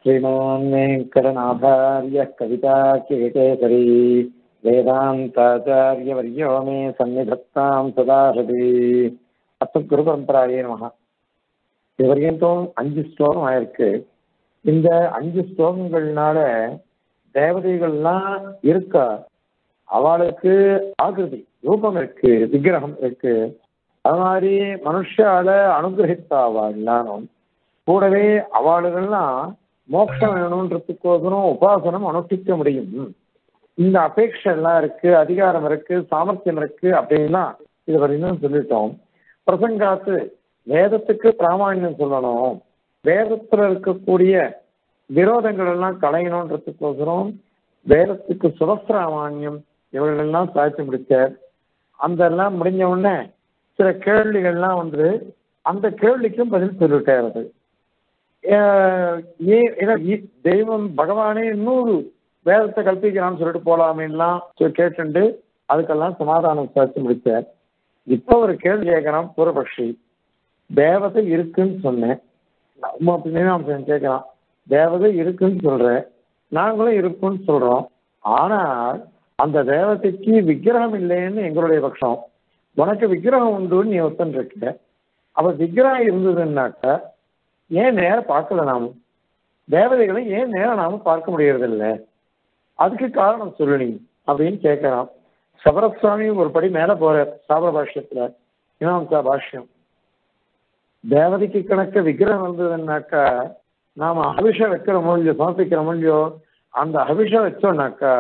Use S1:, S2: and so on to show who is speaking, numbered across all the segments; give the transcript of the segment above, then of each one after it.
S1: श्रीमान् वेङ्कटनाथार्यः कविताकिकेसरी वेदान्ताचार्यवर्यो मे सन्निधत्तां सदा हृदि அத்துக்குரு பரம்பராயே நமக இது வரைக்கும் அஞ்சு ஸ்லோகம் ஆயிருக்கு இந்த அஞ்சு ஸ்லோகங்கள்னால தேவதைகள்லாம் இருக்கா அவளுக்கு ஆகிருதி ரூபம் இருக்கு விக்கிரகம் இருக்கு அது மாதிரி மனுஷால அனுகிரகித்தாவா எல்லாரும் கூடவே அவளுகள்லாம் மோட்சம் வேணுன்றதுக்கோசரம் உபாசனம் அனுஷ்டிக்க முடியும் இந்த அபேட்சை எல்லாம் இருக்கு அதிகாரம் இருக்கு சாமர்த்தியம் இருக்கு அப்படின்லாம் இது வரைக்கும் சொல்லிட்டோம் பிரசங்காத்து வேதத்துக்கு பிராமணியம் சொல்லணும் வேதத்துல இருக்கக்கூடிய விரோதங்கள் எல்லாம் களையணுன்றதுக்கோசரம் வேதத்துக்கு சுபஸ்ராமானியம் இவர்கள் எல்லாம் சாய்ச்சி முடிச்சார் அந்த எல்லாம் முடிஞ்ச உடனே சில கேள்விகள்லாம் வந்து அந்த கேள்விக்கும் பதில் சொல்லிட்டார் அது ஏன் தெய்வம் பகவானே இன்னொரு வேதத்தை கல்பிக்கிறான்னு சொல்லிட்டு போலாமேலாம் கேட்டுண்டு அதுக்கெல்லாம் சமாதானம் சாட்சி முடிச்சார் இப்போ ஒரு கேள்வி கேட்கறான் பூர்வபக்ஷி தேவதை இருக்குன்னு சொன்னேன் மீனாம்சன் கேட்கறான் தேவதை இருக்குன்னு சொல்றேன் நாங்களும் இருக்குன்னு சொல்றோம் ஆனால் அந்த தேவதைக்கு விக்கிரகம் இல்லைன்னு எங்களுடைய பட்சம் உனக்கு விக்கிரகம் உண்டுன்னு நீ ஒத்தன் இருக்க அப்ப விக்கிரகம் இருந்ததுன்னாக்க ஏன் நேரம் பார்க்கல நாம தேவதைகளை ஏன் நேரம் நாம பார்க்க முடியறதில்ல அதுக்கு காரணம் சொல்லு நீ அப்படின்னு கேட்கறான் சபரசுவாமி ஒரு படி மேல போறார் சாபர பாஷ்யத்துல இமாம்சா பாஷ்யம் தேவதைக்கு கணக்க விக்கிரகம் வந்ததுன்னாக்கா நாம அபிஷம் வைக்கிற மொழியோ சமர்ப்பிக்கிற மொழியோ அந்த அபிஷம் வச்சோம்னாக்கா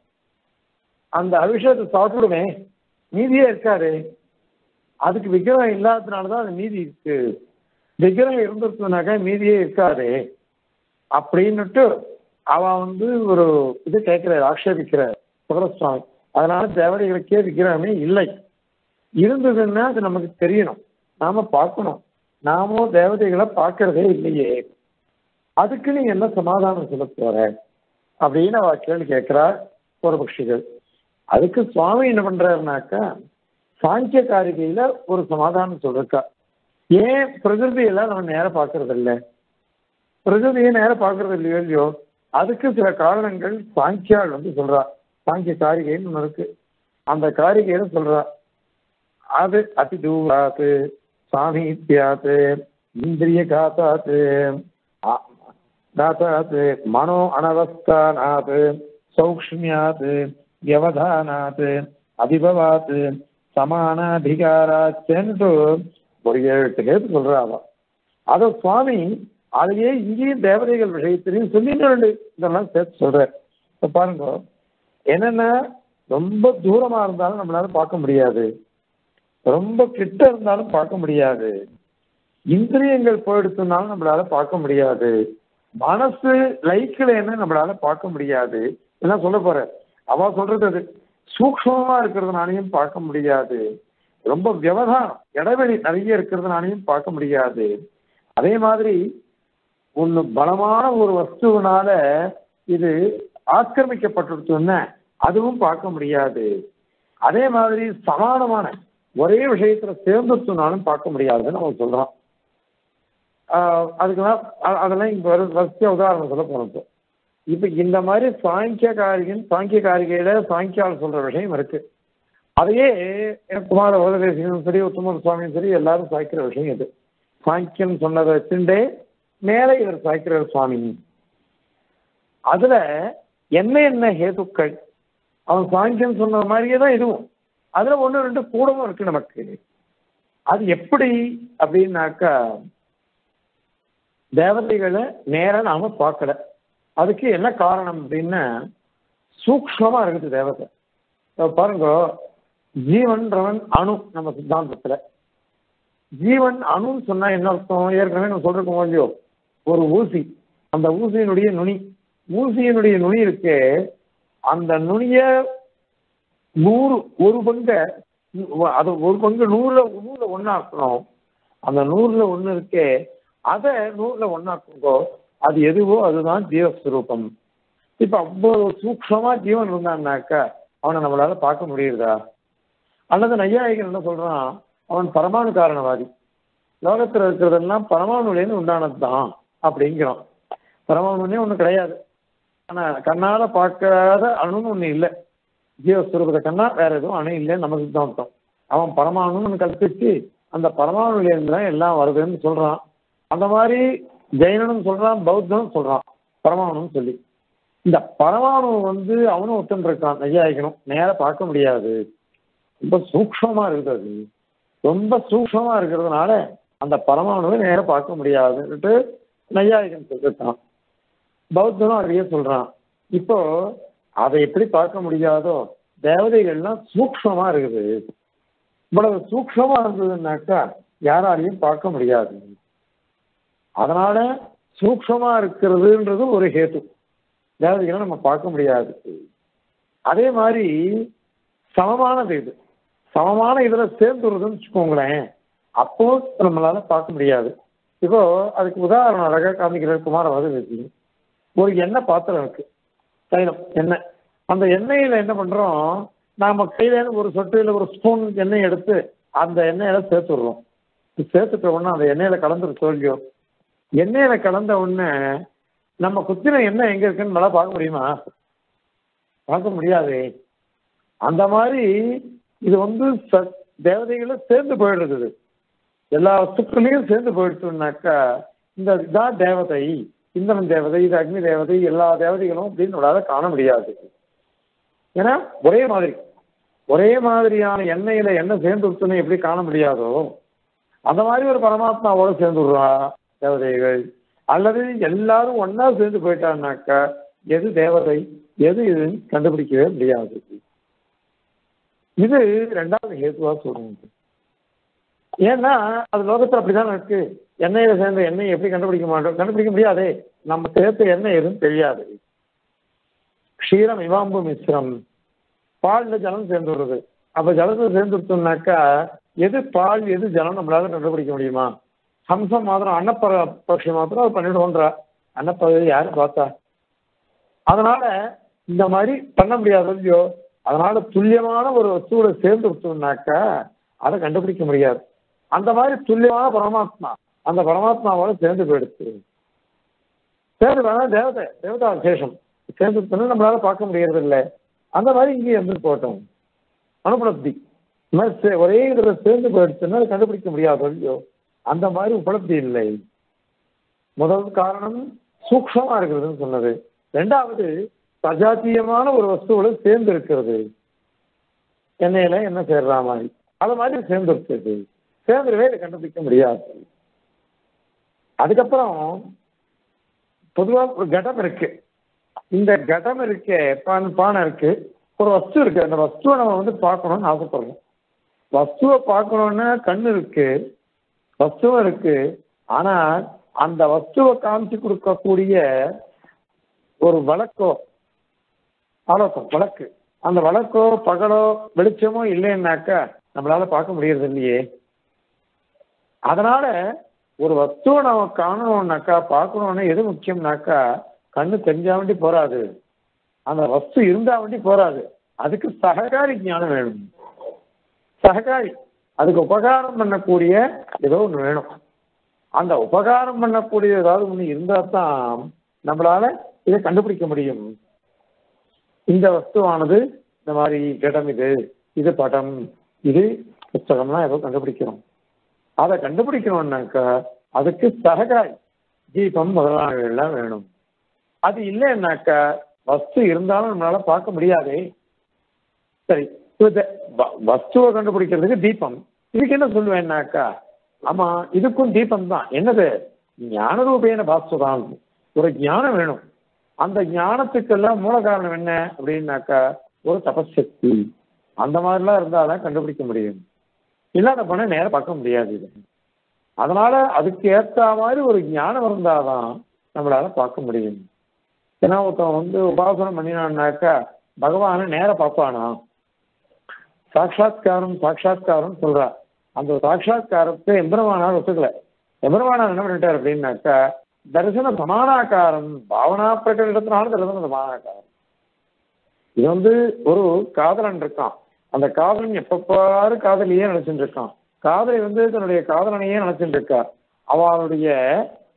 S1: அந்த அபிஷேகத்தை சாப்பிடுமே மீதியே இருக்காரு அதுக்கு விக்கிரகம் இல்லாததுனாலதான் அது மீதி இருக்கு விக்கிரகம் இருந்திருக்குனாக்கா மீதியே இருக்காது அப்படின்னுட்டு அவ வந்து ஒரு இது கேட்கிறார் ஆக்ஷேபிக்கிறார் சுவரசுவாமி அதனால தேவதைகளுக்கே விக்கிரகமே இல்லை இருந்ததுன்னா அது நமக்கு தெரியணும் நாம பார்க்கணும் நாமும் தேவதைகளை பார்க்கறதே இல்லையே அதுக்கு நீ என்ன சமாதானம் சொல்ல போற அப்படின்னு அவ கேள்வி கேட்கிறா பூர்வபக்ஷிகள் அதுக்கு சுவாமி என்ன பண்றாருனாக்கா சாங்கிய காரிகையில ஒரு சமாதானம் சொல்றா ஏன் பிரகிருதியெல்லாம் நம்ம நேரம் பார்க்கறது இல்லை பிரகிருதியை நேரம் பார்க்கறது இல்லையோ இல்லையோ அதுக்கு சில காரணங்கள் சாங்கியால் வந்து சொல்றா சாங்கிய காரிகைன்னு ஒன்று இருக்கு அந்த காரிகையில சொல்றா அது அதி தூராத்து சாமீத்தியாத்து இந்திரிய காத்தாத்து தாத்தாத்து மனோ அனவஸ்தானாத் சௌக்ஷ்மியாத் வியவதானாத் அதிபவாத் சமானாதிகாராச்சேன்னு ஒரு ஏழு எட்டு பேர் சொல்றாங்க அதை சுவாமி அதையே இங்கேயும் தேவதைகள் விஷயத்திலையும் சொல்லிட்டு இதெல்லாம் சேர்த்து சொல்ற இப்ப பாருங்க என்னன்னா ரொம்ப தூரமா இருந்தாலும் நம்மளால பார்க்க முடியாது ரொம்ப கிட்ட இருந்தாலும் பார்க்க முடியாது இந்திரியங்கள் போயிடுத்துனாலும் நம்மளால பார்க்க முடியாது மனசு லைக்கில் என்ன நம்மளால பார்க்க முடியாது எல்லாம் சொல்ல போற அவ சொல்றது அது சூக்ஷமா இருக்கிறதுனாலையும் பார்க்க முடியாது ரொம்ப விவகாரம் இடைவெளி நிறைய இருக்கிறதுனாலையும் பார்க்க முடியாது அதே மாதிரி ஒன்று பலமான ஒரு வஸ்துவினால இது ஆக்கிரமிக்கப்பட்டுடுச்சுன்னா அதுவும் பார்க்க முடியாது அதே மாதிரி சமானமான ஒரே விஷயத்துல சேர்ந்துச்சுனாலும் பார்க்க முடியாதுன்னு அவன் சொல்றான் அதுக்கெல்லாம் அதெல்லாம் இங்க வர வசதியா உதாரணம் சொல்ல போனது இப்ப இந்த மாதிரி சாங்கிய காரிகன் சாங்கிய காரிகையில சாங்கியால் சொல்ற விஷயம் இருக்கு அதையே குமார ஓததேசியும் சரி உத்தமர் சுவாமியும் சரி எல்லாரும் சாய்க்கிற விஷயம் இது சாங்கியம் சொன்னதை வச்சுட்டே மேலே இவர் சாய்க்கிறார் சுவாமி அதுல என்ன என்ன ஹேதுக்கள் அவன் சாங்கியம் சொன்ன மாதிரியே தான் இதுவும் அதுல ஒன்று ரெண்டு கூடவும் இருக்கு நமக்கு அது எப்படி அப்படின்னாக்கா தேவதைகளை நேரம் நாம பார்க்கல அதுக்கு என்ன காரணம் அப்படின்னா சூக்ஷமா இருக்குது தேவதை பாருங்க ஜீவன்றவன் அணு நம்ம சித்தாந்தத்துல ஜீவன் அணுன்னு சொன்னா என்ன அர்த்தம் ஏற்கனவே நம்ம சொல்றோம் இல்லையோ ஒரு ஊசி அந்த ஊசியினுடைய நுனி ஊசியினுடைய நுனி இருக்கு அந்த நுனிய நூறு ஒரு பங்க அது ஒரு பங்கு நூறுல நூறுல ஒன்னாக்கணும் அந்த நூறுல ஒண்ணு இருக்கே அதை நூறுல ஒன்னாக்குங்கோ அது எதுவோ அதுதான் ஜீவஸ்வரூபம் இப்ப அவ்வளவு சூக்ஷமா ஜீவன் இருந்தான்னாக்கா அவனை நம்மளால பார்க்க முடியுதா அல்லது நையாயிகன் என்ன சொல்றான் அவன் பரமாணு காரணவாதி லோகத்துல இருக்கிறதெல்லாம் பரமாணுலேருந்து உண்டானது தான் அப்படிங்கிறான் பரமாணுன்னே ஒண்ணு கிடையாது ஆனா கண்ணால பார்க்காத அணுன்னு ஒண்ணு இல்லை ஜீவஸ்வரூபத்தை கண்ணா வேற எதுவும் அணு இல்லைன்னு நம்ம சித்தாந்தம் அவன் பரமாணுன்னு கற்பிச்சு அந்த பரமாணுல இருந்து தான் எல்லாம் வருதுன்னு சொல்றான் அந்த மாதிரி ஜெயினனும் சொல்றான் பௌத்தனும் சொல்றான் பரமாணுன்னு சொல்லி இந்த பரமாணு வந்து அவனும் ஒத்துன்னு இருக்கான் நையாயிக்கணும் நேரா பார்க்க முடியாது ரொம்ப சூக்ஷமா இருக்குது அது ரொம்ப சூக்ஷமா இருக்கிறதுனால அந்த பரமாணுவை நேரா பார்க்க முடியாதுன்னுட்டு நையாயிகன் சொல்லிருக்கான் பௌத்தனும் அதையே சொல்றான் இப்போ அதை எப்படி பார்க்க முடியாதோ தேவதைகள்லாம் சூக்ஷமா இருக்குது இவ்வளவு சூக்ஷமா இருந்ததுன்னாக்கா யாராலையும் பார்க்க முடியாது அதனால சூக்ஷமா இருக்கிறதுன்றது ஒரு ஹேத்து தேவதைகளை நம்ம பார்க்க முடியாது அதே மாதிரி சமமானது இது சமமான இதுல சேர்ந்துருதுன்னு வச்சுக்கோங்களேன் அப்போ நம்மளால பார்க்க முடியாது இப்போ அதுக்கு உதாரணம் அழகா காமிக்கிறார் குமாரவாதி ஒரு எண்ணெய் பாத்திரம் இருக்கு தைலம் எண்ணெய் அந்த எண்ணெயில என்ன பண்றோம் நாம கையில ஒரு சொட்டு இல்லை ஒரு ஸ்பூன் எண்ணெய் எடுத்து அந்த எண்ணெயில சேர்த்து விடுறோம் சேர்த்துட்ட உடனே அந்த எண்ணெயில கலந்துரு தோல்வியோ எண்ணெயில கலந்த உடனே நம்ம குத்தின எண்ணெய் எங்க இருக்குன்னு நல்லா பார்க்க முடியுமா பார்க்க முடியாது அந்த மாதிரி இது வந்து ச- தேவதைகளை சேர்ந்து போயிடுறது எல்லா வஸ்துக்களையும் சேர்ந்து போயிடுச்சுனாக்கா இந்த இதான் தேவதை இந்திரன் தேவதை இது அக்னி தேவதை எல்லா தேவதைகளும் அப்படின்னு நம்மளால காண முடியாது ஏன்னா ஒரே மாதிரி ஒரே மாதிரியான எண்ணெயில எண்ணெய் சேர்ந்து விட்டுன்னு எப்படி காண முடியாதோ அந்த மாதிரி ஒரு பரமாத்மாவோட சேர்ந்து விடுறா தேவதைகள் அல்லது எல்லாரும் ஒண்ணா சேர்ந்து போயிட்டான்னாக்கா எது தேவதை எது இதுன்னு கண்டுபிடிக்கவே முடியாது இது ரெண்டாவது ஹேத்துவா சொல்றது ஏன்னா அது லோகத்துல அப்படிதான் இருக்கு எண்ணெயில சேர்ந்த எண்ணெய் எப்படி கண்டுபிடிக்க மாட்டோம் கண்டுபிடிக்க முடியாதே நம்ம சேர்த்த எண்ணெய் எதுவும் தெரியாது க்ஷீரம் இவாம்பு மிஸ்ரம் பால்ல ஜலம் சேர்ந்து வருது அப்ப ஜலத்துல சேர்ந்து விட்டோம்னாக்கா எது பால் எது ஜலம் நம்மளால கண்டுபிடிக்க முடியுமா ஹம்சம் மாத்திரம் அன்னப்பற பட்சி மாத்திரம் அது பண்ணிடுவோன்றா அன்னப்பறவை யாரு பார்த்தா அதனால இந்த மாதிரி பண்ண முடியாது இல்லையோ அதனால துல்லியமான ஒரு வஸ்துவோட சேர்ந்து விட்டோம்னாக்கா அதை கண்டுபிடிக்க முடியாது அந்த மாதிரி துல்லியமான பரமாத்மா அந்த பரமாத்மாவோட சேர்ந்து போயிடுச்சு சேர்ந்து வேணா தேவதை தேவதா விசேஷம் சேர்ந்து விட்டோம்னா நம்மளால பார்க்க முடியறது இல்லை அந்த மாதிரி இங்கே இருந்து போட்டோம் அனுபலப்தி இந்த மாதிரி சே- ஒரே இதுல சேர்ந்து போயிடுச்சுன்னா அதை கண்டுபிடிக்க முடியாது இல்லையோ அந்த மாதிரி உபலப்தி இல்லை முதல் காரணம் சூக்ஷமா இருக்கிறதுன்னு சொன்னது ரெண்டாவது சஜாத்தியமான ஒரு வஸ்துவோட சேர்ந்து இருக்கிறது எண்ணெயில என்ன சேர்ற மாதிரி அது மாதிரி சேர்ந்து இருக்குது சேர்ந்துருவே இதை கண்டுபிடிக்க முடியாது அதுக்கப்புறம் பொதுவா ஒரு கடம் இருக்கு இந்த கடம் இருக்கே பான் பானை இருக்கு ஒரு வஸ்து இருக்கு அந்த வஸ்துவை நம்ம வந்து பார்க்கணும்னு ஆசைப்படுறோம் வஸ்துவை பார்க்கணும்னா கண்ணு இருக்கு வஸ்துவும் இருக்கு ஆனா அந்த வஸ்துவை காமிச்சு கொடுக்கக்கூடிய ஒரு வழக்கோ ஆலோசனை வழக்கு அந்த வழக்கோ பகலோ வெளிச்சமோ இல்லைன்னாக்கா நம்மளால பார்க்க முடியறது இல்லையே அதனால ஒரு வஸ்துவை நாம காணணும்னாக்கா பார்க்கணும்னா எது முக்கியம்னாக்கா கண்ணு தெரிஞ்சா வேண்டி போறாது அந்த வஸ்து இருந்தா வேண்டி போறாது அதுக்கு சககாரி ஞானம் வேணும் சககாரி அதுக்கு உபகாரம் பண்ணக்கூடிய ஏதோ ஒன்று வேணும் அந்த உபகாரம் பண்ணக்கூடிய ஏதாவது ஒன்று இருந்தா தான் நம்மளால இதை கண்டுபிடிக்க முடியும் இந்த வஸ்துவானது இந்த மாதிரி கடம் இது இது படம் இது புத்தகம்லாம் ஏதோ கண்டுபிடிக்கிறோம் அதை கண்டுபிடிக்கணும்னாக்கா அதுக்கு சககாய் தீபம் முதலானவைகள்லாம் வேணும் அது இல்லைன்னாக்கா வஸ்து இருந்தாலும் நம்மளால பார்க்க முடியாதே சரி இப்ப இந்த வ- வஸ்துவை கண்டுபிடிக்கிறதுக்கு தீபம் இதுக்கு என்ன சொல்லுவேன்னாக்கா ஆமா இதுக்கும் தீபம் தான் என்னது ஞானரூபேன பாஸ்துதான் ஒரு ஞானம் வேணும் அந்த ஞானத்துக்கெல்லாம் மூல காரணம் என்ன அப்படின்னாக்கா ஒரு தபசக்தி அந்த மாதிரிலாம் இருந்தாதான் கண்டுபிடிக்க முடியும் இல்லாத பண்ண நேரம் பார்க்க முடியாது இது அதனால அதுக்கு ஏத்த மாதிரி ஒரு ஞானம் இருந்தாதான் நம்மளால பார்க்க முடியும் ஏன்னா ஒருத்தன் வந்து உபாசனம் பண்ணினான்னாக்கா பகவானை நேர பார்ப்பானா சாட்சாத்காரம் சாட்சாத்காரம் சொல்றா அந்த சாட்சாத்காரத்தை எம்பெருமானார் ஒத்துக்கல எம்பெருமானார் என்ன பண்ணிட்டார் அப்படின்னாக்கா தரிசன சமானாக்காரம் பாவனா பிரகடனத்தினால தரிசன சமானாக்காரம் இது வந்து ஒரு காதலன் இருக்கான் அந்த காதலன் எப்ப பாரு காதலியே நினைச்சுட்டு இருக்கான் காதலி வந்து தன்னுடைய காதலனையே நினைச்சுட்டு இருக்கா அவளுடைய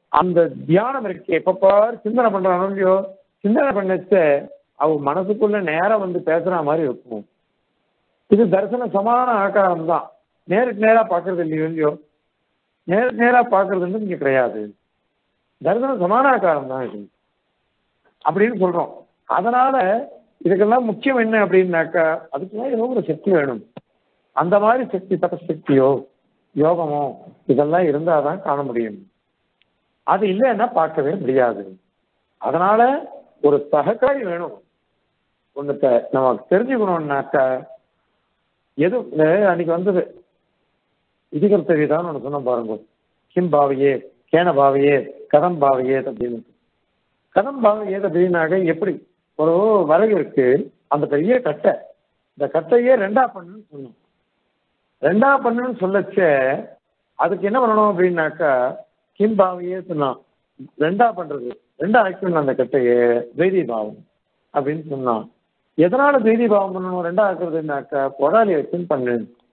S1: அந்த தியானம் இருக்கு எப்ப பாரு சிந்தனை பண்றானோ இல்லையோ சிந்தனை பண்ணச்ச அவ மனசுக்குள்ள நேரம் வந்து பேசுற மாதிரி இருக்கும் இது தரிசன சமான ஆகாரம் தான் நேருக்கு நேரா பாக்குறது இல்லையோ இல்லையோ நேருக்கு நேரா பாக்குறதுன்னு இங்க கிடையாது தரிசன சமான ஆகாரம் தான் இது அப்படின்னு சொல்றோம் அதனால இதுக்கெல்லாம் முக்கியம் என்ன அப்படின்னாக்கா அதுக்கெல்லாம் ஏதோ ஒரு சக்தி வேணும் அந்த மாதிரி சக்தி தபசக்தியோ யோகமோ இதெல்லாம் இருந்தாதான் காண முடியும் அது இல்லைன்னா பார்க்கவே முடியாது அதனால ஒரு சககாரி வேணும் ஒன்றுத்த நமக்கு தெரிஞ்சுக்கணும்னாக்கா எது இந்த அன்னைக்கு வந்தது இதிகர்த்தவிதான் ஒன்று சொன்ன பாருங்க கிம் பாவையே கேன பாவையே கதம் பாவையே அப்படின்னு கதம் பாவையே அப்படின்னாக்க எப்படி ஒரு வரகு இருக்கு அந்த பெரிய கட்டை இந்த கட்டையே ரெண்டா பண்ணுன்னு சொன்னோம் ரெண்டா பண்ணுன்னு சொல்லச்ச அதுக்கு என்ன பண்ணணும் அப்படின்னாக்கா கிம் பாவையே சொன்னான் ரெண்டா பண்றது ரெண்டா ஆக்கணும் அந்த கட்டையே துவைதி பாவம் அப்படின்னு சொன்னான் எதனால துவைதி பாவம் பண்ணணும் ரெண்டா ஆக்குறதுனாக்கா கொடாலி வச்சுன்னு பண்ணு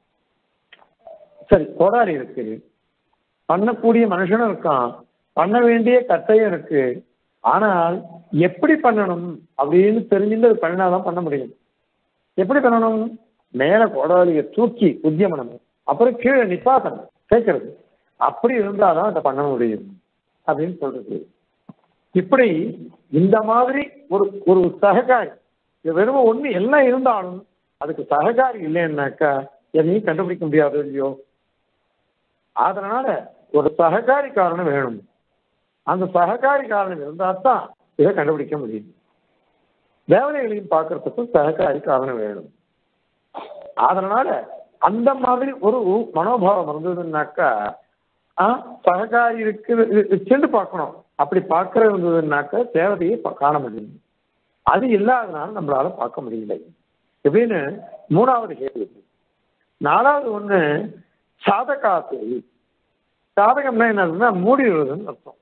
S1: சரி கொடாலி இருக்கு பண்ணக்கூடிய மனுஷனும் இருக்கான் பண்ண வேண்டிய கட்டையும் இருக்கு ஆனால் எப்படி பண்ணணும் அப்படின்னு தெரிஞ்சுட்டு அது பண்ணினாதான் பண்ண முடியும் எப்படி பண்ணணும் மேல கோடாலியை தூக்கி உத்தியமனம் அப்புறம் கீழே நிப்பாசனம் கேட்கறது அப்படி இருந்தாதான் அதை பண்ண முடியும் அப்படின்னு சொல்றது இப்படி இந்த மாதிரி ஒரு ஒரு சககாரி இது வெறும் ஒண்ணு எல்லாம் இருந்தாலும் அதுக்கு சககாரி இல்லைன்னாக்கா எதையும் கண்டுபிடிக்க முடியாது இல்லையோ அதனால ஒரு சககாரி காரணம் வேணும் அந்த சககாரி காரணம் இருந்தா தான் இதை கண்டுபிடிக்க முடியும் தேவதைகளையும் பார்க்கறதுக்கும் சககாரி காரணம் வேணும் அதனால அந்த மாதிரி ஒரு மனோபாவம் இருந்ததுன்னாக்கா சககாரி இருக்கு சென்று பார்க்கணும் அப்படி பார்க்கறது இருந்ததுன்னாக்கா தேவதையை காண முடியும் அது இல்லாதனால நம்மளால பார்க்க முடியல எப்படின்னு மூணாவது கேள்வி நாலாவது ஒண்ணு சாதகாத்து சாதகம்னா என்னதுன்னா மூடி விடுறதுன்னு அர்த்தம்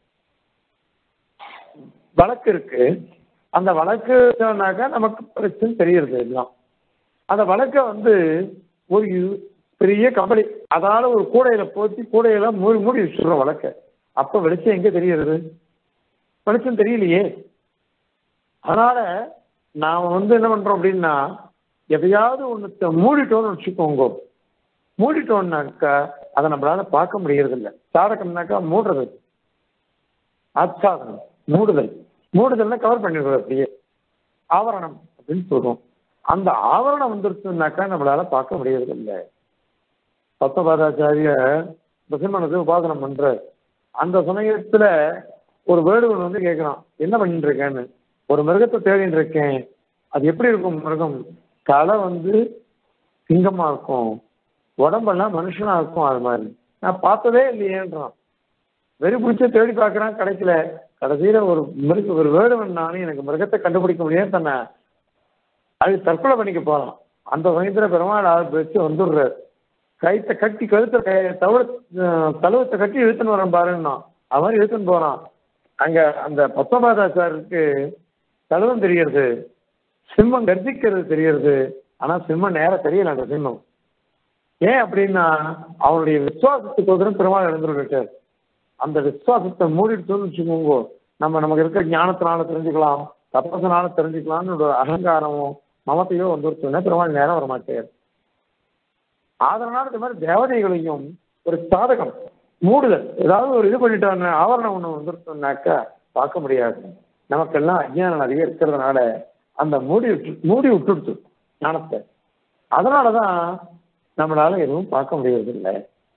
S1: வழக்கு இருக்கு அந்த வழக்கு சொன்னாக்கா நமக்கு பிரச்சனை தெரியறது எல்லாம் அந்த வழக்கை வந்து ஒரு பெரிய கம்பளி அதால ஒரு கூடையில போச்சு கூடையில மூடி மூடி வச்சுடுறோம் வழக்க அப்ப வெளிச்சம் எங்க தெரியறது வெளிச்சம் தெரியலையே அதனால நாம வந்து என்ன பண்றோம் அப்படின்னா எதையாவது ஒன்று மூடிட்டோம்னு வச்சுக்கோங்க மூடிட்டோம்னாக்கா அதை நம்மளால பார்க்க முடியறது இல்லை சாதகம்னாக்கா மூடுறது ஆச்சாதனம் மூடுதல் மூடுதல்னா கவர் பண்ணிடுறது அப்படியே ஆவரணம் அப்படின்னு சொல்றோம் அந்த ஆவரணம் வந்துருச்சுனாக்கா நம்மளால பார்க்க முடியறது இல்லை பத்தபாதாச்சாரிய பிரசம்மனுக்கு உபாசனம் பண்ற அந்த சமயத்துல ஒரு வேடுவன் வந்து கேட்கிறான் என்ன பண்ணிட்டு இருக்கேன்னு ஒரு மிருகத்தை தேடிட்டு இருக்கேன் அது எப்படி இருக்கும் மிருகம் தலை வந்து சிங்கமா இருக்கும் உடம்பெல்லாம் மனுஷனா இருக்கும் அது மாதிரி நான் பார்த்ததே இல்லையேன்றான் வெறி பிடிச்ச தேடி பார்க்கறான் கிடைக்கல கடைசியில ஒரு மிருக ஒரு வேடுவன் நானும் எனக்கு மிருகத்தை கண்டுபிடிக்க முடியாது தன்னை அது தற்கொலை பண்ணிக்க போறான் அந்த சமயத்துல பெருமாள் ஆள் வச்சு வந்துடுறாரு கைத்தை கட்டி கழுத்த தவள தழுவத்தை கட்டி இழுத்துன்னு வரேன் பாருன்னா அவன் மாதிரி இழுத்துன்னு போறான் அங்க அந்த பத்தொன்பதாச்சாருக்கு தழுவம் தெரியறது சிம்மம் கர்ஜிக்கிறது தெரியறது ஆனா சிம்மம் நேரம் தெரியல அந்த சிம்மம் ஏன் அப்படின்னா அவனுடைய விசுவாசத்துக்கு பெருமாள் இழந்துருக்கார் அந்த விசுவாசத்தை மூடிட்டு வச்சுக்கோங்க நம்ம நமக்கு இருக்க ஞானத்தினால தெரிஞ்சுக்கலாம் தப்பசனால தெரிஞ்சுக்கலாம்னு ஒரு அகங்காரமும் மமத்தையோ வந்துருச்சுன்னா பெருமாள் நேரம் வர மாட்டார் அதனால இந்த மாதிரி தேவதைகளையும் ஒரு சாதகம் மூடுதல் ஏதாவது ஒரு இது பண்ணிட்டாங்க ஆவரணம் ஒண்ணு வந்துருச்சோம்னாக்கா பார்க்க முடியாது நமக்கெல்லாம் அஜ்ஞானம் நிறைய இருக்கிறதுனால அந்த மூடி விட்டு மூடி விட்டுடுச்சு ஞானத்தை அதனாலதான் நம்மளால எதுவும் பார்க்க முடியறது இல்லை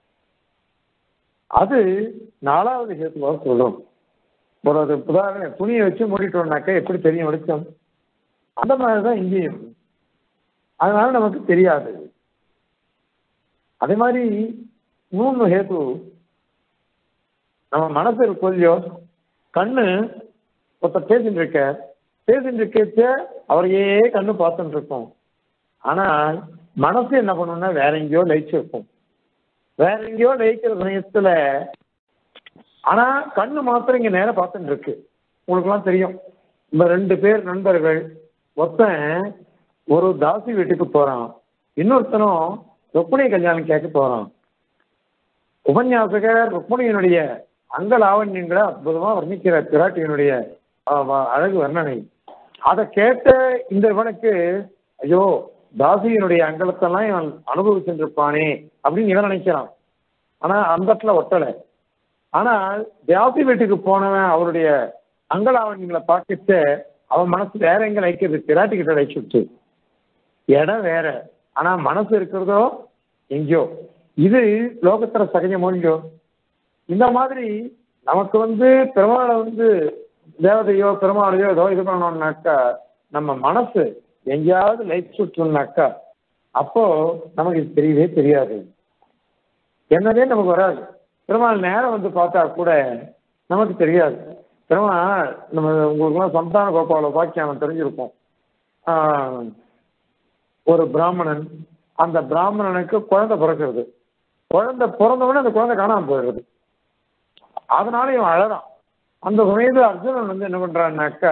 S1: அது நாலாவது ஹேத்துவாக சொல்லும் ஒரு ஒரு உதாரணம் துணியை வச்சு மூடிட்டோம்னாக்கா எப்படி தெரியும் வெளிச்சம் அந்த மாதிரிதான் இங்கேயும் அதனால நமக்கு தெரியாது அதே மாதிரி மூணு ஹேத்து நம்ம மனசு இருக்கும் இல்லையோ கண்ணு ஒருத்தர் பேசிட்டு இருக்க பேசிட்டு இருக்கச்ச அவரையே கண்ணு பார்த்துட்டு இருக்கோம் ஆனால் மனசு என்ன பண்ணும்னா வேற எங்கேயோ லயிச்சு இருக்கும் வேற எங்கேயோ லயிக்கிற சமயத்துல ஆனா கண்ணு மாத்திரம் இங்க நேரம் பார்த்துட்டு இருக்கு உங்களுக்குலாம் தெரியும் இந்த ரெண்டு பேர் நண்பர்கள் ஒருத்தன் ஒரு தாசி வீட்டுக்கு போறான் இன்னொருத்தனும் ருக்மிணி கல்யாணம் கேட்க போறான் உபன்யாசகர் ருக்மிணியினுடைய அங்க லாவண்யங்களை அற்புதமா வர்ணிக்கிற பிராட்டியினுடைய அஹ், வ- அழகு வர்ணனை அதை கேட்ட இந்த இவனுக்கு ஐயோ தாசியினுடைய அங்கலத்தெல்லாம் இவன் அனுபவிச்சுருப்பானே அப்படின்னு இவன் நினைக்கிறான் ஆனா அந்த இடத்துல ஒட்டலை ஆனால் தியாசி வீட்டுக்கு போனவன் அவருடைய அங்கலாவண்யங்களை பார்த்துட்டு அவன் மனசு வேற எங்க லைக்கிறது பிராட்டி கிட்ட லைச்சுட்டு இடம் வேற ஆனா மனசு இருக்கிறதோ எங்கேயோ இது லோகத்துல சகஜமோ இல்லையோ இந்த மாதிரி நமக்கு வந்து பெருமாளை வந்து தேவதையோ பெருமாளையோ ஏதோ இது பண்ணணும்னாக்கா நம்ம மனசு எங்கேயாவது லைட் சுட்டோம்னாக்கா அப்போ நமக்கு இது தெரியவே தெரியாது என்னதே நமக்கு வராது பெருமாள் நேரம் வந்து பார்த்தா கூட நமக்கு தெரியாது பெருமாள் நம்ம உங்களுக்குலாம் சந்தான கோபால வாக்கியம் தெரிஞ்சிருக்கும் ஆஹ், ஒரு பிராமணன் அந்த பிராமணனுக்கு குழந்தை பிறக்கிறது குழந்தை பிறந்தவுடனே அந்த குழந்தை காணாம போயிடுறது அதனால இவன் அழறான் அந்த சமயத்தில் அர்ஜுனன் வந்து என்ன பண்றான்னாக்கா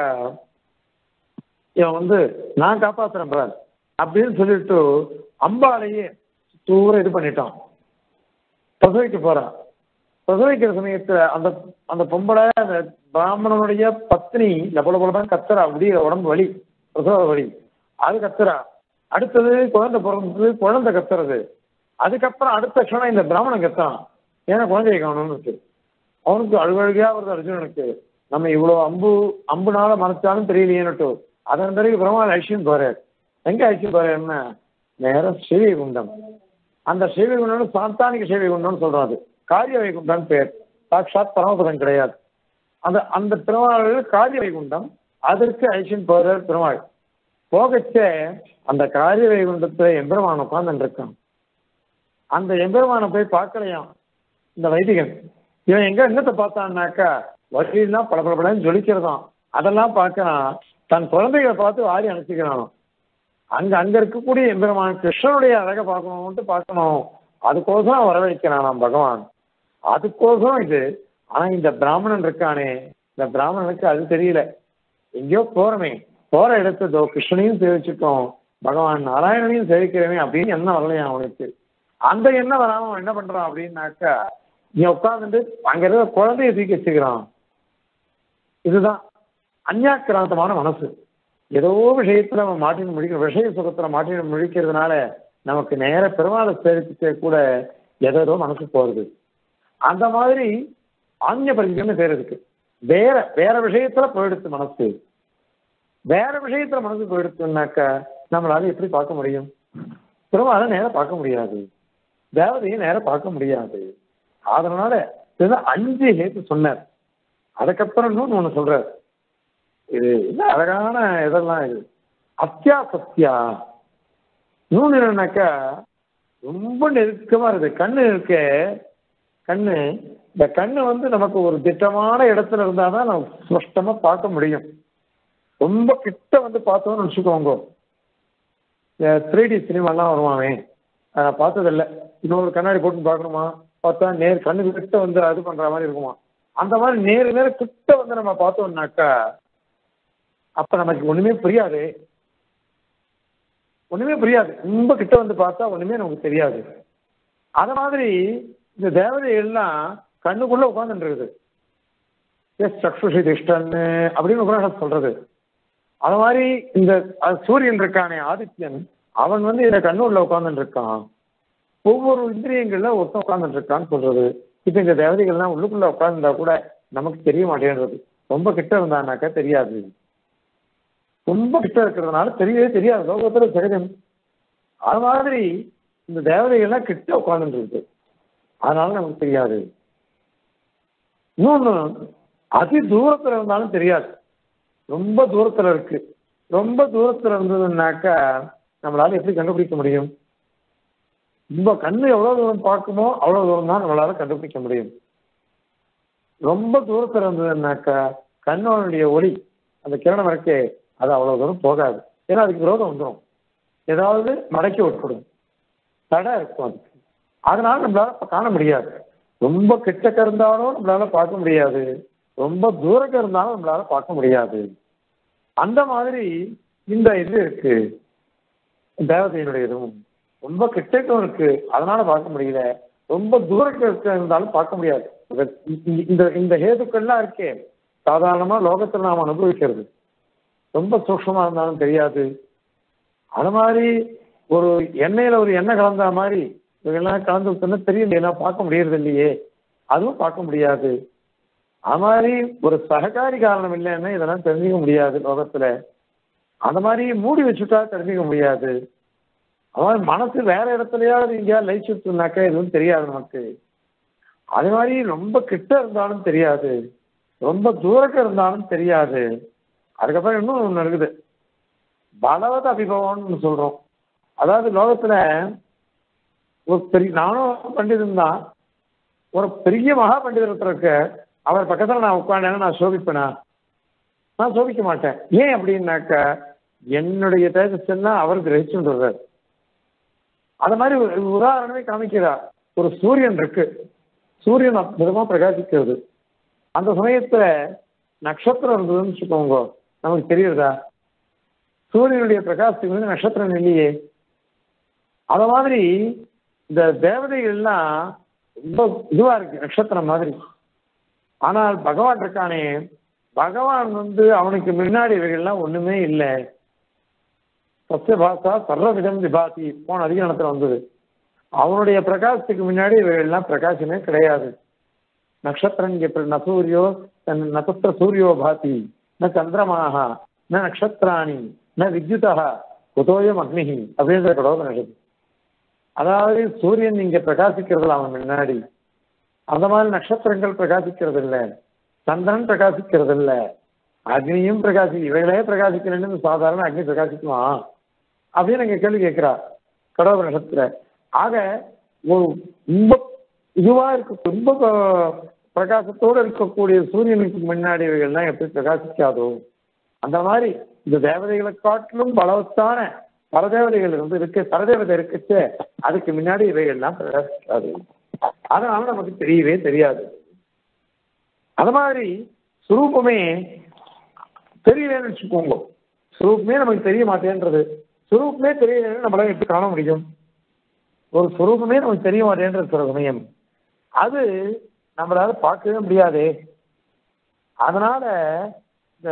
S1: இவன் வந்து நான் காப்பாத்துறேன் brother அப்படின்னு சொல்லிட்டு அம்பாலையே தூரம் இது பண்ணிட்டான் பிரசவிக்க போறான் பிரசவிக்கிற சமயத்துல அந்த அந்த பொம்பளை அந்த பிராமணனுடைய பத்னி லபல போலதான் கத்துறா முடிய உடம்பு வலி பிரசவ வலி அது கத்துறா அடுத்தது குழந்தை பிறந்தது குழந்தை கத்துறது அதுக்கப்புறம் அடுத்த க்ஷணம் இந்த பிராமணன் கத்துறான் ஏன்னா குழந்தைய காணணும்னு இருக்கு அவனுக்கு அழுகழுகையா வருது அர்ஜுனனுக்கு நம்ம இவ்வளவு அம்பு அம்புனால மறைச்சாலும் தெரியலையேன்னுட்டு அதன் பிறகு பிரம்மாள் அழிச்சுன்னு போறாரு எங்க அழிச்சுன்னு போறாருன்னா நேரம் சிவி குண்டம் அந்த சிவி குண்டம் சாந்தானிக சிவி குண்டம்னு சொல்றோம் அது காரிய வைகுண்டம் பேர் சாட்சாத் பரமபதம் கிடையாது அந்த அந்த பெருமாள் காரிய வைகுண்டம் அதற்கு அழிச்சுன்னு போறார் பெருமாள் போகச்சே அந்த காரிய வைகுண்டத்துல எம்பெருமான் உட்கார்ந்து இருக்கான் அந்த எம்பெருமானை போய் பார்க்கலையாம் இந்த வைதிகன் இவன் எங்க என்னத்தை பார்த்தான்னாக்கா வக்கீல்லாம் பல பல பலன்னு ஜொலிக்கிறதாம் அதெல்லாம் பார்க்கறான் தன் குழந்தைகளை பார்த்து வாரி அனுப்பிக்கிறானோ அங்க அங்க இருக்கக்கூடிய எம்பெருமான் கிருஷ்ணனுடைய அழகை பார்க்கணும்ட்டு பார்க்கணும் அதுக்கோசரம் வரவழைக்கிறானாம் பகவான் அதுக்கோசரம் இது ஆனா இந்த பிராமணன் இருக்கானே இந்த பிராமணனுக்கு அது தெரியல எங்கேயோ போறமே போற இடத்ததோ கிருஷ்ணனையும் சேவிச்சுட்டோம் பகவான் நாராயணனையும் சேவிக்கிறவன் அப்படின்னு என்ன வரலையா அவனுக்கு அந்த எண்ணம் வராம அவன் என்ன பண்றான் அப்படின்னாக்கா நீ உட்காந்துட்டு அங்க இருக்கிற குழந்தைய தூக்கி வச்சுக்கிறான் இதுதான் அந்யாக்கிராந்தமான மனசு ஏதோ விஷயத்துல நம்ம மாட்டின்னு முடிக்கிற விஷய சுகத்துல மாட்டின்னு முடிக்கிறதுனால நமக்கு நேர பெருமாளை சேவிச்சுட்டே கூட எதோ மனசு போறது அந்த மாதிரி ஆன்ய பரிஞ்சம்னு பேர் இருக்கு வேற வேற விஷயத்துல போயிடுச்சு மனசு வேற விஷயத்துல மனசு போயிடுச்சுன்னாக்கா நம்மளால எப்படி பார்க்க முடியும் பெருமாளை நேரம் பார்க்க முடியாது தேவதையை நேரம் பார்க்க முடியாது அதனால இதுதான் அஞ்சு ஹேத்து சொன்னார் அதுக்கப்புறம் இன்னொன்னு ஒண்ணு சொல்றார் இது என்ன அழகான இதெல்லாம் இது அத்தியாசத்தியா இன்னொன்னு என்னன்னாக்கா ரொம்ப நெருக்கமா இருக்குது கண்ணு இருக்க கண்ணு இந்த கண்ணு வந்து நமக்கு ஒரு திட்டமான இடத்துல இருந்தாதான் நம்ம ஸ்பஷ்டமா பார்க்க முடியும் ரொம்ப கிட்ட வந்து பார்த்தோம்னு வச்சுக்கோங்க த்ரீ டி சினிமாலாம் வருவானே நான் பார்த்ததில்ல இன்னொரு கண்ணாடி போட்டு பார்க்கணுமா பார்த்தா நேர் கண்ணு கிட்ட வந்து அது பண்ற மாதிரி இருக்குமா அந்த மாதிரி நேரு நேர கிட்ட வந்து நம்ம பார்த்தோம்னாக்கா அப்ப நமக்கு ஒண்ணுமே புரியாது ஒண்ணுமே புரியாது ரொம்ப கிட்ட வந்து பார்த்தா ஒண்ணுமே நமக்கு தெரியாது அத மாதிரி இந்த தேவதை எல்லாம் கண்ணுக்குள்ள உட்கார்ந்துட்டு இருக்குது எஸ் சக்ஷுஷி திஷ்டன்னு அப்படின்னு உபநிஷத் சொல்றது அது மாதிரி இந்த அஹ், சூரியன் இருக்கானே ஆதித்யன் அவன் வந்து இந்த கண்ணுள்ள உட்கார்ந்துட்டு இருக்கான் ஒவ்வொரு இந்திரியங்கள்ல ஒருத்தன் உட்கார்ந்துட்டு இருக்கான்னு சொல்றது இப்ப இந்த தேவதைகள்லாம் உள்ளுக்குள்ள உட்கார்ந்தா கூட நமக்கு தெரிய மாட்டேன்றது ரொம்ப கிட்ட இருந்தானாக்கா தெரியாது ரொம்ப கிட்ட இருக்கிறதுனால தெரியவே தெரியாது லோகத்துல சகஜம் அது மாதிரி இந்த தேவதைகள்லாம் கிட்ட உட்கார்ந்துட்டு இருக்கு அதனால நமக்கு தெரியாது இன்னொன்னு அதி தூரத்துல இருந்தாலும் தெரியாது ரொம்ப தூரத்துல இருக்கு ரொம்ப தூரத்துல இருந்ததுன்னாக்கா நம்மளால எப்படி கண்டுபிடிக்க முடியும் ரொம்ப கண்ணு எவ்வளவு தூரம் பார்க்குமோ அவ்வளவு தூரம் தான் நம்மளால கண்டுபிடிக்க முடியும் ரொம்ப தூரத்துல இருந்ததுன்னாக்கா கண்ணோனுடைய ஒளி அந்த கிரணம் இருக்கே அது அவ்வளவு தூரம் போகாது ஏன்னா அதுக்கு விரோதம் வந்துடும் ஏதாவது மடக்கி விட்டுடும் தடை இருக்கும் அதுக்கு அதனால நம்மளால இப்ப காண முடியாது ரொம்ப கிட்டக்க இருந்தாலும் நம்மளால பார்க்க முடியாது ரொம்ப தூரக்க இருந்தாலும் நம்மளால பார்க்க முடியாது அந்த மாதிரி இந்த இது இருக்கு தேவதையினுடைய இதுவும் ரொம்ப கிட்டக்கும் இருக்கு அதனால பார்க்க முடியல ரொம்ப தூரத்தில் இருக்க இருந்தாலும் பார்க்க முடியாது இந்த- இந்த இந்த ஹேதுக்கள்லாம் இருக்கே சாதாரணமா லோகத்துல நாம் அனுபவிக்கிறது ரொம்ப சூக்ஷமா இருந்தாலும் தெரியாது அது மாதிரி ஒரு எண்ணெயில ஒரு எண்ணெய் கலந்த மாதிரி இதெல்லாம் கலந்து விட்டோம்னா தெரியல எல்லாம் பார்க்க முடியறது இல்லையே அதுவும் பார்க்க முடியாது அது மாதிரி ஒரு சககாரி காரணம் இல்லைன்னா இதெல்லாம் தெரிஞ்சுக்க முடியாது லோகத்துல அந்த மாதிரி மூடி வச்சுட்டா தெரிஞ்சுக்க முடியாது அவன் மனசு வேற இடத்துலயாவது எங்கேயாவது லயிச்சுட்டுனாக்கா எதுவும் தெரியாது நமக்கு அது மாதிரி ரொம்ப கிட்ட இருந்தாலும் தெரியாது ரொம்ப தூரக்க இருந்தாலும் தெரியாது அதுக்கப்புறம் இன்னும் ஒண்ணு இருக்குது பலவத அபிபவம்னு சொல்றோம் அதாவது லோகத்துல ஒரு பெரிய நானும் பண்டிதன் தான் ஒரு பெரிய மகா பண்டிதர் ஒருத்தர் இருக்கு அவர் பக்கத்துல நான் உட்காந்தேன்னா நான் சோபிப்பேனா நான் சோபிக்க மாட்டேன் ஏன் அப்படின்னாக்க என்னுடைய தேஜஸ் எல்லாம் அவர் கிரகிச்சுட்டு வர்றாரு அது மாதிரி ஒரு உதாரணமே காமிக்கிறார் ஒரு சூரியன் இருக்கு சூரியன் அற்புதமா பிரகாசிக்கிறது அந்த சமயத்துல நட்சத்திரம் இருந்ததுன்னு வச்சுக்கோங்க நமக்கு தெரியுறதா சூரியனுடைய பிரகாசத்துக்கு வந்து நட்சத்திரம் இல்லையே அத மாதிரி இந்த தேவதைகள்லாம் ரொம்ப இதுவா இருக்கு நட்சத்திரம் மாதிரி ஆனால் பகவான் இருக்கானே பகவான் வந்து அவனுக்கு முன்னாடி இவைகள்லாம் ஒண்ணுமே இல்லை சத்திய பாசா சர்வவிதம் விபாதி போன அதிகாரத்துல வந்தது அவனுடைய பிரகாசத்துக்கு முன்னாடி இவைகள்லாம் பிரகாசமே கிடையாது நட்சத்திரம் எப்படி ந சூரியோ நட்சத்திர சூரியோ பாதி ந சந்திரமாக ந நட்சத்திராணி ந வித்யுதா குதோயம் அக்னிஹி அப்படின்ற கடவுள் அதாவது சூரியன் இங்க பிரகாசிக்கிறதுல அவன் முன்னாடி அந்த மாதிரி நட்சத்திரங்கள் பிரகாசிக்கிறது இல்ல சந்திரன் பிரகாசிக்கிறது இல்ல அக்னியும் பிரகாசி இவைகளே பிரகாசிக்கிறேன்னு சாதாரண அக்னி பிரகாசிக்குமா அப்படின்னு நீங்க கேள்வி கேட்கிறா கடவுள் நட்சத்திர ஆக ஒரு ரொம்ப இதுவா இருக்க ரொம்ப ப- பிரகாசத்தோடு இருக்கக்கூடிய சூரியனுக்கு முன்னாடி இவைகள்லாம் எப்படி பிரகாசிக்காதோ அந்த மாதிரி இந்த தேவதைகளை காட்டிலும் பலவத்தான பரதேவதைகள் வந்து இருக்கு பரதேவதை இருக்குச்சு அதுக்கு முன்னாடி இவைகள்லாம் பிரகாசிக்காது அதனால நமக்கு தெரியவே தெரியாது அது மாதிரி சுரூபமே தெரியலன்னு வச்சுக்கோங்க சுரூபமே நமக்கு தெரிய மாட்டேன்றது சுரூபமே தெரியலன்னு நம்மளால எப்படி காண முடியும் ஒரு சுரூபமே நமக்கு தெரிய மாட்டேன்றது சில சமயம் அது நம்மளால பார்க்கவே முடியாதே அதனால இந்த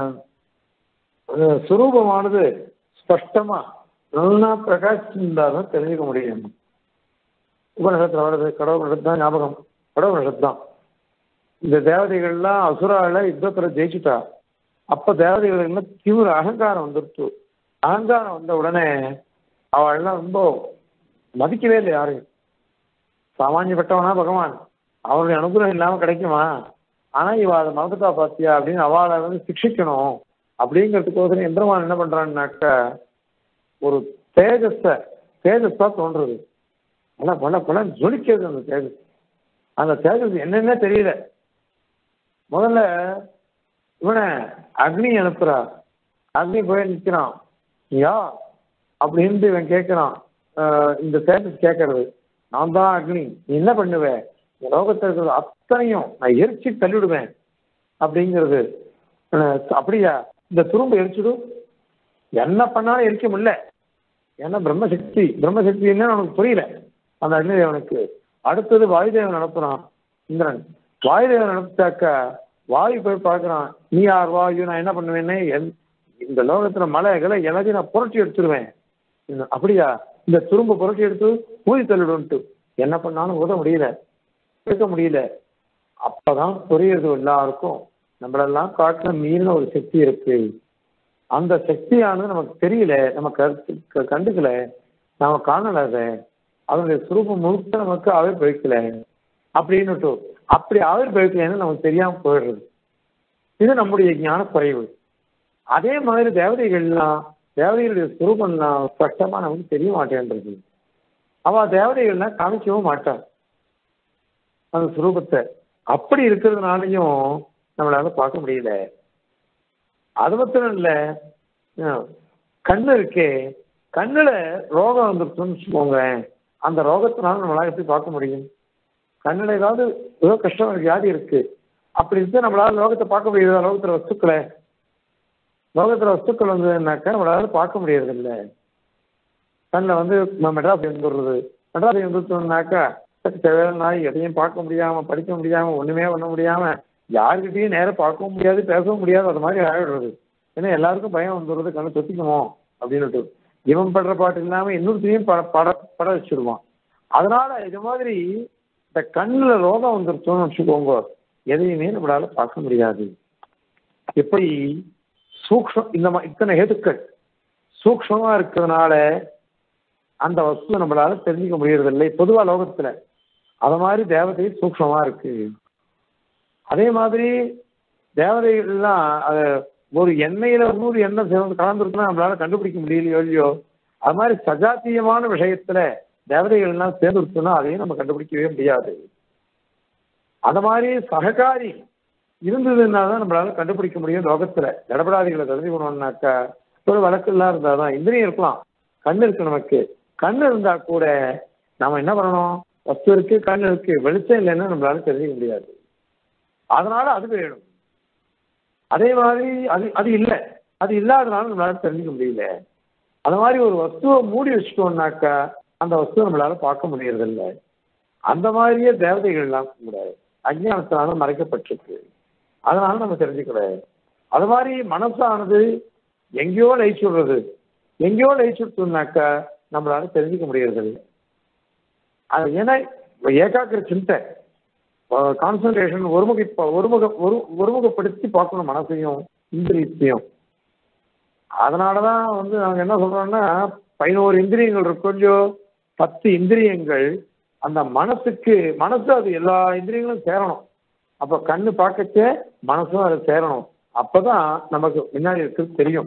S1: அஹ், சுரூபமானது ஸ்பஷ்டமா நல்லா பிரகாசிச்சிருந்தாதான் தெரிஞ்சுக்க முடியும் உபநிஷத்துல வருது கடவுள் நிஷத்து தான் ஞாபகம் கடவுள் நிஷத்து தான் இந்த தேவதைகள்லாம் அசுரால யுத்தத்துல ஜெயிச்சுட்டா அப்ப தேவதைகள் என்ன தீவிர அகங்காரம் வந்துருச்சு அகங்காரம் வந்த உடனே அவள்லாம் ரொம்ப மதிக்கவே இல்லை யாரையும் சாமானியப்பட்டவனா பகவான் அவருடைய அனுகிரகம் இல்லாம கிடைக்குமா ஆனா இவ அதை மறந்துட்டா பாத்தியா அப்படின்னு அவளை வந்து சிக்ஷிக்கணும் அப்படிங்கிறதுக்கோசரம் எந்திரமான் என்ன பண்றான்னாக்க ஒரு தேஜஸ தேஜஸா தோன்றுறது பல பல பல ஜொலிக்கிறது அந்த தேஜஸ் அந்த தேஜஸ் என்னன்னே தெரியல முதல்ல இவனை அக்னி அனுப்புறா அக்னி போய் நிக்கிறான் யா அப்படின்ட்டு இவன் கேட்கிறான் ஆஹ் இந்த தேஜஸ் கேட்கறது நான் தான் அக்னி நீ என்ன பண்ணுவ இந்த லோகத்தில் இருக்கிறது அத்தனையும் நான் எரிச்சு தள்ளிவிடுவேன் அப்படிங்கிறது ஆஹ் அப்படியா இந்த துரும்பு எரிச்சிடும் என்ன பண்ணாலும் எரிக்க முடியல ஏன்னா பிரம்மசக்தி பிரம்மசக்தி என்ன அவனுக்கு புரியல அந்த அக்னிதேவனுக்கு அடுத்தது வாயுதேவன் நடத்துறான் இந்திரன் வாயுதேவன் நடத்தாக்க வாயு போய் பார்க்கறான் நீ யார் வாயு நான் என்ன பண்ணுவேன்னு என்- இந்த லோகத்துல மலைகளை எல்லாத்தையும் நான் புரட்டி எடுத்துருவேன் இந்த- அப்படியா இந்த துரும்பு புரட்டி எடுத்து ஊதி தள்ளிடுன்ட்டு என்ன பண்ணாலும் உத முடியல இருக்க முடியல அப்பதான் புரியுறது எல்லாருக்கும் நம்மளெல்லாம் காட்டுல மீறின ஒரு சக்தி இருக்கு அந்த சக்தியானது நமக்கு தெரியல நம்ம கருத்து க- கண்டுக்கல நாம காணல அதை அதனுடைய சுரூபம் முழுக்க நமக்கு ஆவிர்வகிக்கல அப்படின்னுட்டு அப்படி ஆவிர்வகிக்கலன்னு நமக்கு தெரியாம போயிடுறது இது நம்முடைய ஞான குறைவு அதே மாதிரி தேவதைகள்லாம் தேவதைகளுடைய சுரூபம்லாம் ஸ்பஷ்டமா நமக்கு தெரிய மாட்டேன்றது அவ தேவதைகள்லாம் காமிக்கவும் மாட்டான் அந்த சுரூபத்தை அப்படி இருக்கிறதுனாலையும் நம்மளால பார்க்க முடியல அது மாத்திரம் இல்ல அஹ், கண்ணு இருக்கே கண்ணுல ரோகம் வந்துருச்சுன்னு வச்சுக்கோங்க அந்த ரோகத்தினால நம்மளால எப்படி பார்க்க முடியும் கண்ணுல ஏதாவது ஏதோ கஷ்டம் இருக்கு வியாதி இருக்கு அப்படி இருந்து நம்மளால லோகத்தை பார்க்க முடியுதா லோகத்துல வஸ்துக்களை லோகத்துல வஸ்துக்கள் வந்ததுனாக்கா நம்மளால பார்க்க முடியறது இல்ல கண்ணில் வந்து ம- மெட்ராஸ் வந்துடுறது மெட்ராஸ் வந்துட்டோம்னாக்கா நாய் எதையும் பார்க்க முடியாம படிக்க முடியாம ஒண்ணுமே பண்ண முடியாம யாருக்கிட்டையும் நேரம் பார்க்கவும் முடியாது பேசவும் முடியாது அது மாதிரி ஆகிடுறது ஏன்னா எல்லாருக்கும் பயம் வந்துடுறது கண்ணு தொத்திக்குமோ அப்படின்னுட்டு இவன் படுற பாட்டு இல்லாம இன்னொருத்தையும் பட பட பட வச்சிருவான் அதனால இது மாதிரி இந்த கண்ணுல ரோகம் வந்துருச்சோன்னு வச்சுக்கோங்க எதையுமே நம்மளால பார்க்க முடியாது எப்படி சூக்ஷம் இந்த மா- இத்தனை ஹேதுக்கள் சூக்ஷமா இருக்கிறதுனால அந்த வஸ்து நம்மளால தெரிஞ்சுக்க முடியறதில்லை பொதுவா லோகத்துல அது மாதிரி தேவதை சூக்ஷமா இருக்கு அதே மாதிரி தேவதைகள்லாம் அது ஒரு எண்ணெயில நூறு எண்ணெய் சேர்ந்து கலந்துருக்குன்னா நம்மளால கண்டுபிடிக்க முடியலையோ இல்லையோ அது மாதிரி சஜாத்தியமான விஷயத்துல தேவதைகள்லாம் சேர்ந்துருச்சுன்னா அதையும் நம்ம கண்டுபிடிக்கவே முடியாது அந்த மாதிரி சககாரி இருந்ததுன்னா தான் நம்மளால கண்டுபிடிக்க முடியும் லோகத்துல கடப்படாதிகளை தெரிஞ்சுக்கணும்னாக்கா ஒரு வழக்கெல்லாம் இருந்தாதான் இந்திரியம் இருக்கலாம் கண் இருக்கு நமக்கு கண் இருந்தா கூட நாம என்ன பண்ணணும் வஸ்து இருக்கு கண் இருக்கு வெளிச்சம் இல்லைன்னா நம்மளால தெரிஞ்சுக்க முடியாது அதனால அது வேணும் அதே மாதிரி அது அது இல்லை அது இல்லாதனால நம்மளால தெரிஞ்சுக்க முடியல அந்த மாதிரி ஒரு வஸ்துவை மூடி வச்சுட்டோம்னாக்கா அந்த வஸ்துவை நம்மளால பார்க்க முடியறதில்ல அந்த மாதிரியே தேவதைகள்லாம் கூட அஜ்ஞானத்தினால மறைக்கப்பட்டிருக்கு அதனால நம்ம தெரிஞ்சுக்கூடாது அது மாதிரி மனசானது எங்கேயோ லயிச்சுடுறது எங்கேயோ லயிச்சுடுச்சுனாக்கா நம்மளால தெரிஞ்சுக்க முடியறதில்ல அது ஏன்னா ஏகாக்கிர சிந்தை கான்சன்ட்ரேஷன் ஒருமுக ஒருமுக ஒரு ஒருமுகப்படுத்தி பார்க்கணும் மனசையும் இந்திரியத்தையும் அதனாலதான் வந்து நாங்க என்ன சொல்றோம்னா பதினோரு இந்திரியங்கள் இருக்கும் கொஞ்சம் பத்து இந்திரியங்கள் அந்த மனசுக்கு மனசு அது எல்லா இந்திரியங்களும் சேரணும் அப்ப கண்ணு பார்க்கச்சே மனசும் அது சேரணும் அப்பதான் நமக்கு முன்னாடி இருக்கிறது தெரியும்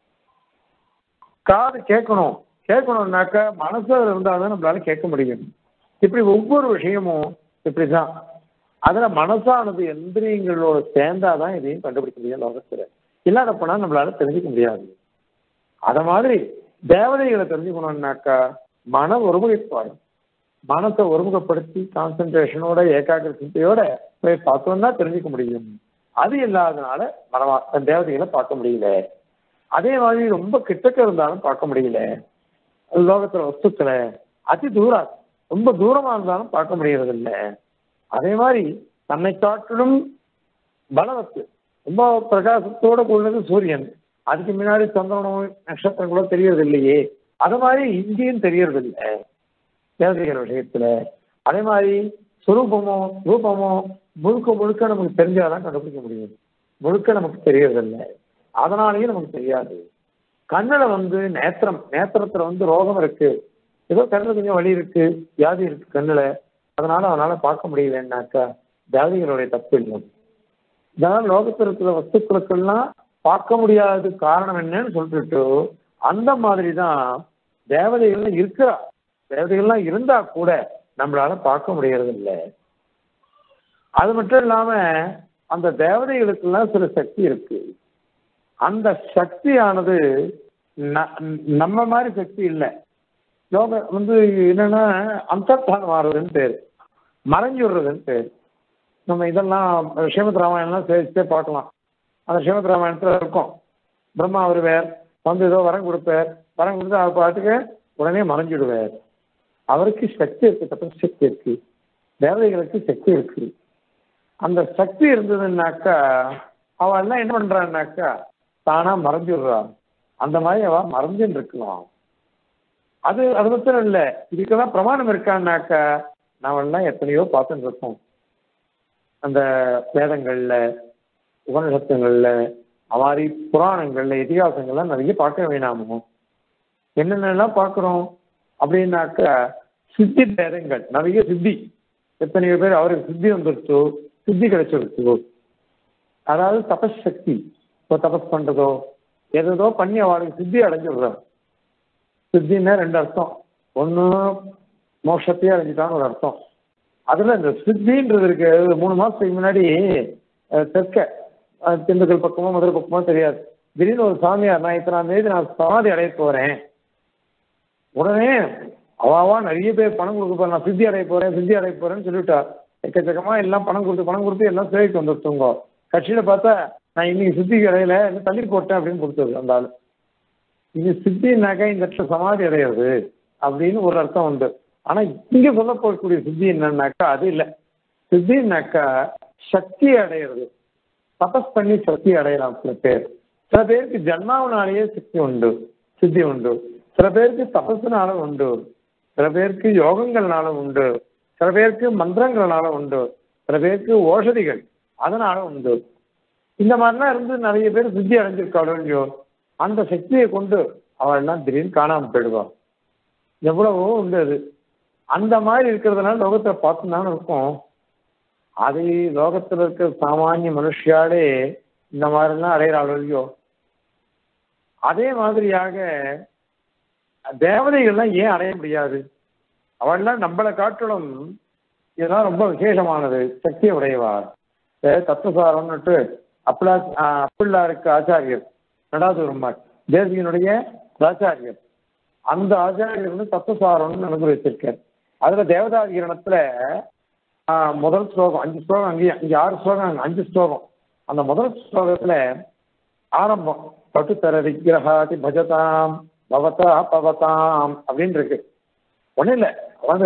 S1: காது கேட்கணும் கேட்கணும்னாக்க மனசு அதுல இருந்தாதான் நம்மளால கேட்க முடியும் இப்படி ஒவ்வொரு விஷயமும் இப்படிதான் அதுல மனசானது எந்திரியங்களோட சேர்ந்தாதான் இதையும் கண்டுபிடிக்க முடியும் லோகத்துல இல்லாத போனா நம்மளால தெரிஞ்சுக்க முடியாது அத மாதிரி தேவதைகளை தெரிஞ்சுக்கணும்னாக்கா மன ஒருமுகப்பாடு மனசை ஒருமுகப்படுத்தி கான்சென்ட்ரேஷனோட ஏகாகிர சிந்தையோட போய் பார்த்தோம்னா தெரிஞ்சுக்க முடியும் அது இல்லாதனால மனமா தேவதைகளை பார்க்க முடியல அதே மாதிரி ரொம்ப கிட்டக்க இருந்தாலும் பார்க்க முடியல லோகத்துல வஸ்துக்களை அதி தூரம் ரொம்ப தூரமா இருந்தாலும் பார்க்க முடியறதில்ல அதே மாதிரி தன்னை காட்டிலும் பலவத்து ரொம்ப பிரகாசத்தோட கூடினது சூரியன் அதுக்கு முன்னாடி சந்திரனோ நட்சத்திரங்களோ தெரியறது இல்லையே அது மாதிரி இங்கேயும் தெரியறது இல்லை தேவதைகள் விஷயத்துல அதே மாதிரி சுரூபமோ ரூபமோ முழுக்க முழுக்க நமக்கு தெரிஞ்சாதான் கண்டுபிடிக்க முடியும் முழுக்க நமக்கு தெரியறதில்லை அதனாலேயும் நமக்கு தெரியாது கண்ணுல வந்து நேத்திரம் நேத்திரத்துல வந்து ரோகம் இருக்கு ஏதோ கண்ணுல கொஞ்சம் வலி இருக்கு வியாதி இருக்கு கண்ணுல அதனால அவனால பார்க்க முடியலன்னாக்கா தேவதைகளுடைய தப்பு இல்லை இதனால லோகத்தில் இருக்கிற வஸ்துக்களுக்கெல்லாம் பார்க்க முடியாதது காரணம் என்னன்னு சொல்லிட்டு அந்த மாதிரி தான் தேவதைகள்லாம் இருக்கிறா தேவதைகள்லாம் இருந்தா கூட நம்மளால பார்க்க முடியறது இல்லை அது மட்டும் இல்லாம அந்த தேவதைகளுக்கெல்லாம் சில சக்தி இருக்கு அந்த சக்தியானது நம்ம மாதிரி சக்தி இல்லை லோக வந்து என்னன்னா அந்தர்தானம் ஆறுறதுன்னு பேர் மறைஞ்சு விடுறதுன்னு பேர் நம்ம இதெல்லாம் ஸ்ரீமத் ராமாயணம்லாம் சேர்த்தே பார்க்கலாம் அந்த ஸ்ரீமத் ராமாயணத்தில் இருக்கும் பிரம்மா வருவார் வந்து ஏதோ வரம் கொடுப்பார் வரம் கொடுத்து அவர் பாட்டுக்கு உடனே மறைஞ்சிடுவார் அவருக்கு சக்தி இருக்கு தப்பு சக்தி இருக்கு தேவதைகளுக்கு சக்தி இருக்கு அந்த சக்தி இருந்ததுன்னாக்கா அவ எல்லாம் என்ன பண்றான்னாக்கா தானா மறைஞ்சிடுறான் அந்த மாதிரி அவ மறைஞ்சுன்னு இருக்கலாம் அது அது மட்டும் இல்லை இதுக்கெல்லாம் பிரமாணம் இருக்கான்னாக்கா நாமெல்லாம் எத்தனையோ பார்த்துட்டு இருக்கோம் அந்த வேதங்கள்ல உபநிஷத்துங்கள்ல அவாரி புராணங்கள்ல இதிகாசங்கள்லாம் நிறைய பார்க்க வேணாமோ என்னென்னலாம் பார்க்குறோம் அப்படின்னாக்கா சித்தி பேதங்கள் நிறைய சித்தி எத்தனையோ பேர் அவருக்கு சித்தி வந்துருச்சோ சித்தி கிடைச்சிருச்சோ அதாவது தபஸ் சக்தி இப்போ தபஸ் பண்றதோ எதோ பண்ணி அவளுக்கு சித்தி அடைஞ்சிடுறான் சித்தின்னா ரெண்டு அர்த்தம் ஒன்று மோட்சத்தையே அடைஞ்சிட்டான்னு ஒரு அர்த்தம் அதில் இந்த சித்தின்றது இருக்கு ஒரு மூணு மாதத்துக்கு முன்னாடி தெற்க திண்டுக்கல் பக்கமோ மதுரை பக்கமோ தெரியாது திடீர்னு ஒரு சாமியார் நான் இத்தனாம் தேதி நான் சமாதி அடைய போகிறேன் உடனே அவாவா நிறைய பேர் பணம் கொடுக்க போறேன் நான் சித்தி அடைய போறேன் சித்தி அடைய போறேன்னு சொல்லிட்டா எக்கச்சக்கமா எல்லாம் பணம் கொடுத்து பணம் கொடுத்து எல்லாம் சேவைக்கு வந்துருச்சுங்க கட்சியில பார்த்தா நான் இன்னைக்கு சித்திக்கு அடையில இன்னும் தள்ளி போட்டேன் அப்படின்னு கொடுத்தது அந்த ஆள் இது சித்தினாக்கா இந்த இடத்துல சமாதி அடையிறது அப்படின்னு ஒரு அர்த்தம் உண்டு ஆனா இங்க சொல்லப்படக்கூடிய சித்தி என்னன்னாக்கா அது இல்லை சித்தின்னாக்கா சக்தி அடையிறது தபஸ் பண்ணி சக்தி அடையலாம் சில பேர் சில பேருக்கு ஜன்மாவனாலேயே சக்தி உண்டு சித்தி உண்டு சில பேருக்கு தபஸ்னால உண்டு சில பேருக்கு யோகங்கள்னால உண்டு சில பேருக்கு மந்திரங்கள்னால உண்டு சில பேருக்கு ஓஷதிகள் அதனால உண்டு இந்த மாதிரிலாம் இருந்து நிறைய பேர் சித்தி அடைஞ்சிருக்காளோ இல்லையோ அந்த சக்தியை கொண்டு அவள் எல்லாம் திடீர்னு காணாம போயிடுவான் எவ்வளவோ உண்டு அது அந்த மாதிரி இருக்கிறதுனால லோகத்தை பார்த்து தானே இருக்கும் அது லோகத்தில் இருக்கிற சாமானிய மனுஷியாலே இந்த மாதிரிலாம் அடையிறாளோ இல்லையோ அதே மாதிரியாக தேவதைகள்லாம் ஏன் அடைய முடியாது அவள்லாம் நம்மளை காட்டிலும் இதெல்லாம் ரொம்ப விசேஷமானது சக்தி உடையவா தத்துவசாரம்னுட்டு அப்பலா அப்பிள்ளாருக்கு ஆச்சாரியர் நடாதூரம்மாள் தேசியனுடைய ஆச்சாரியர் அந்த ஆச்சாரியர் வந்து தத்துவசாரம்னு அனுகிரகிச்சிருக்கார் அதுல தேவதாகிரணத்துல முதல் ஸ்லோகம் அஞ்சு ஸ்லோகம் அங்கேயும் அஞ்சு ஆறு ஸ்லோகம் அஞ்சு ஸ்லோகம் அந்த முதல் ஸ்லோகத்துல ஆரம்பம் பட்டுத்தர விக்கிரகாதி பஜதாம் பவதா பவதாம் அப்படின்னு இருக்கு ஒன்றும் இல்லை வந்து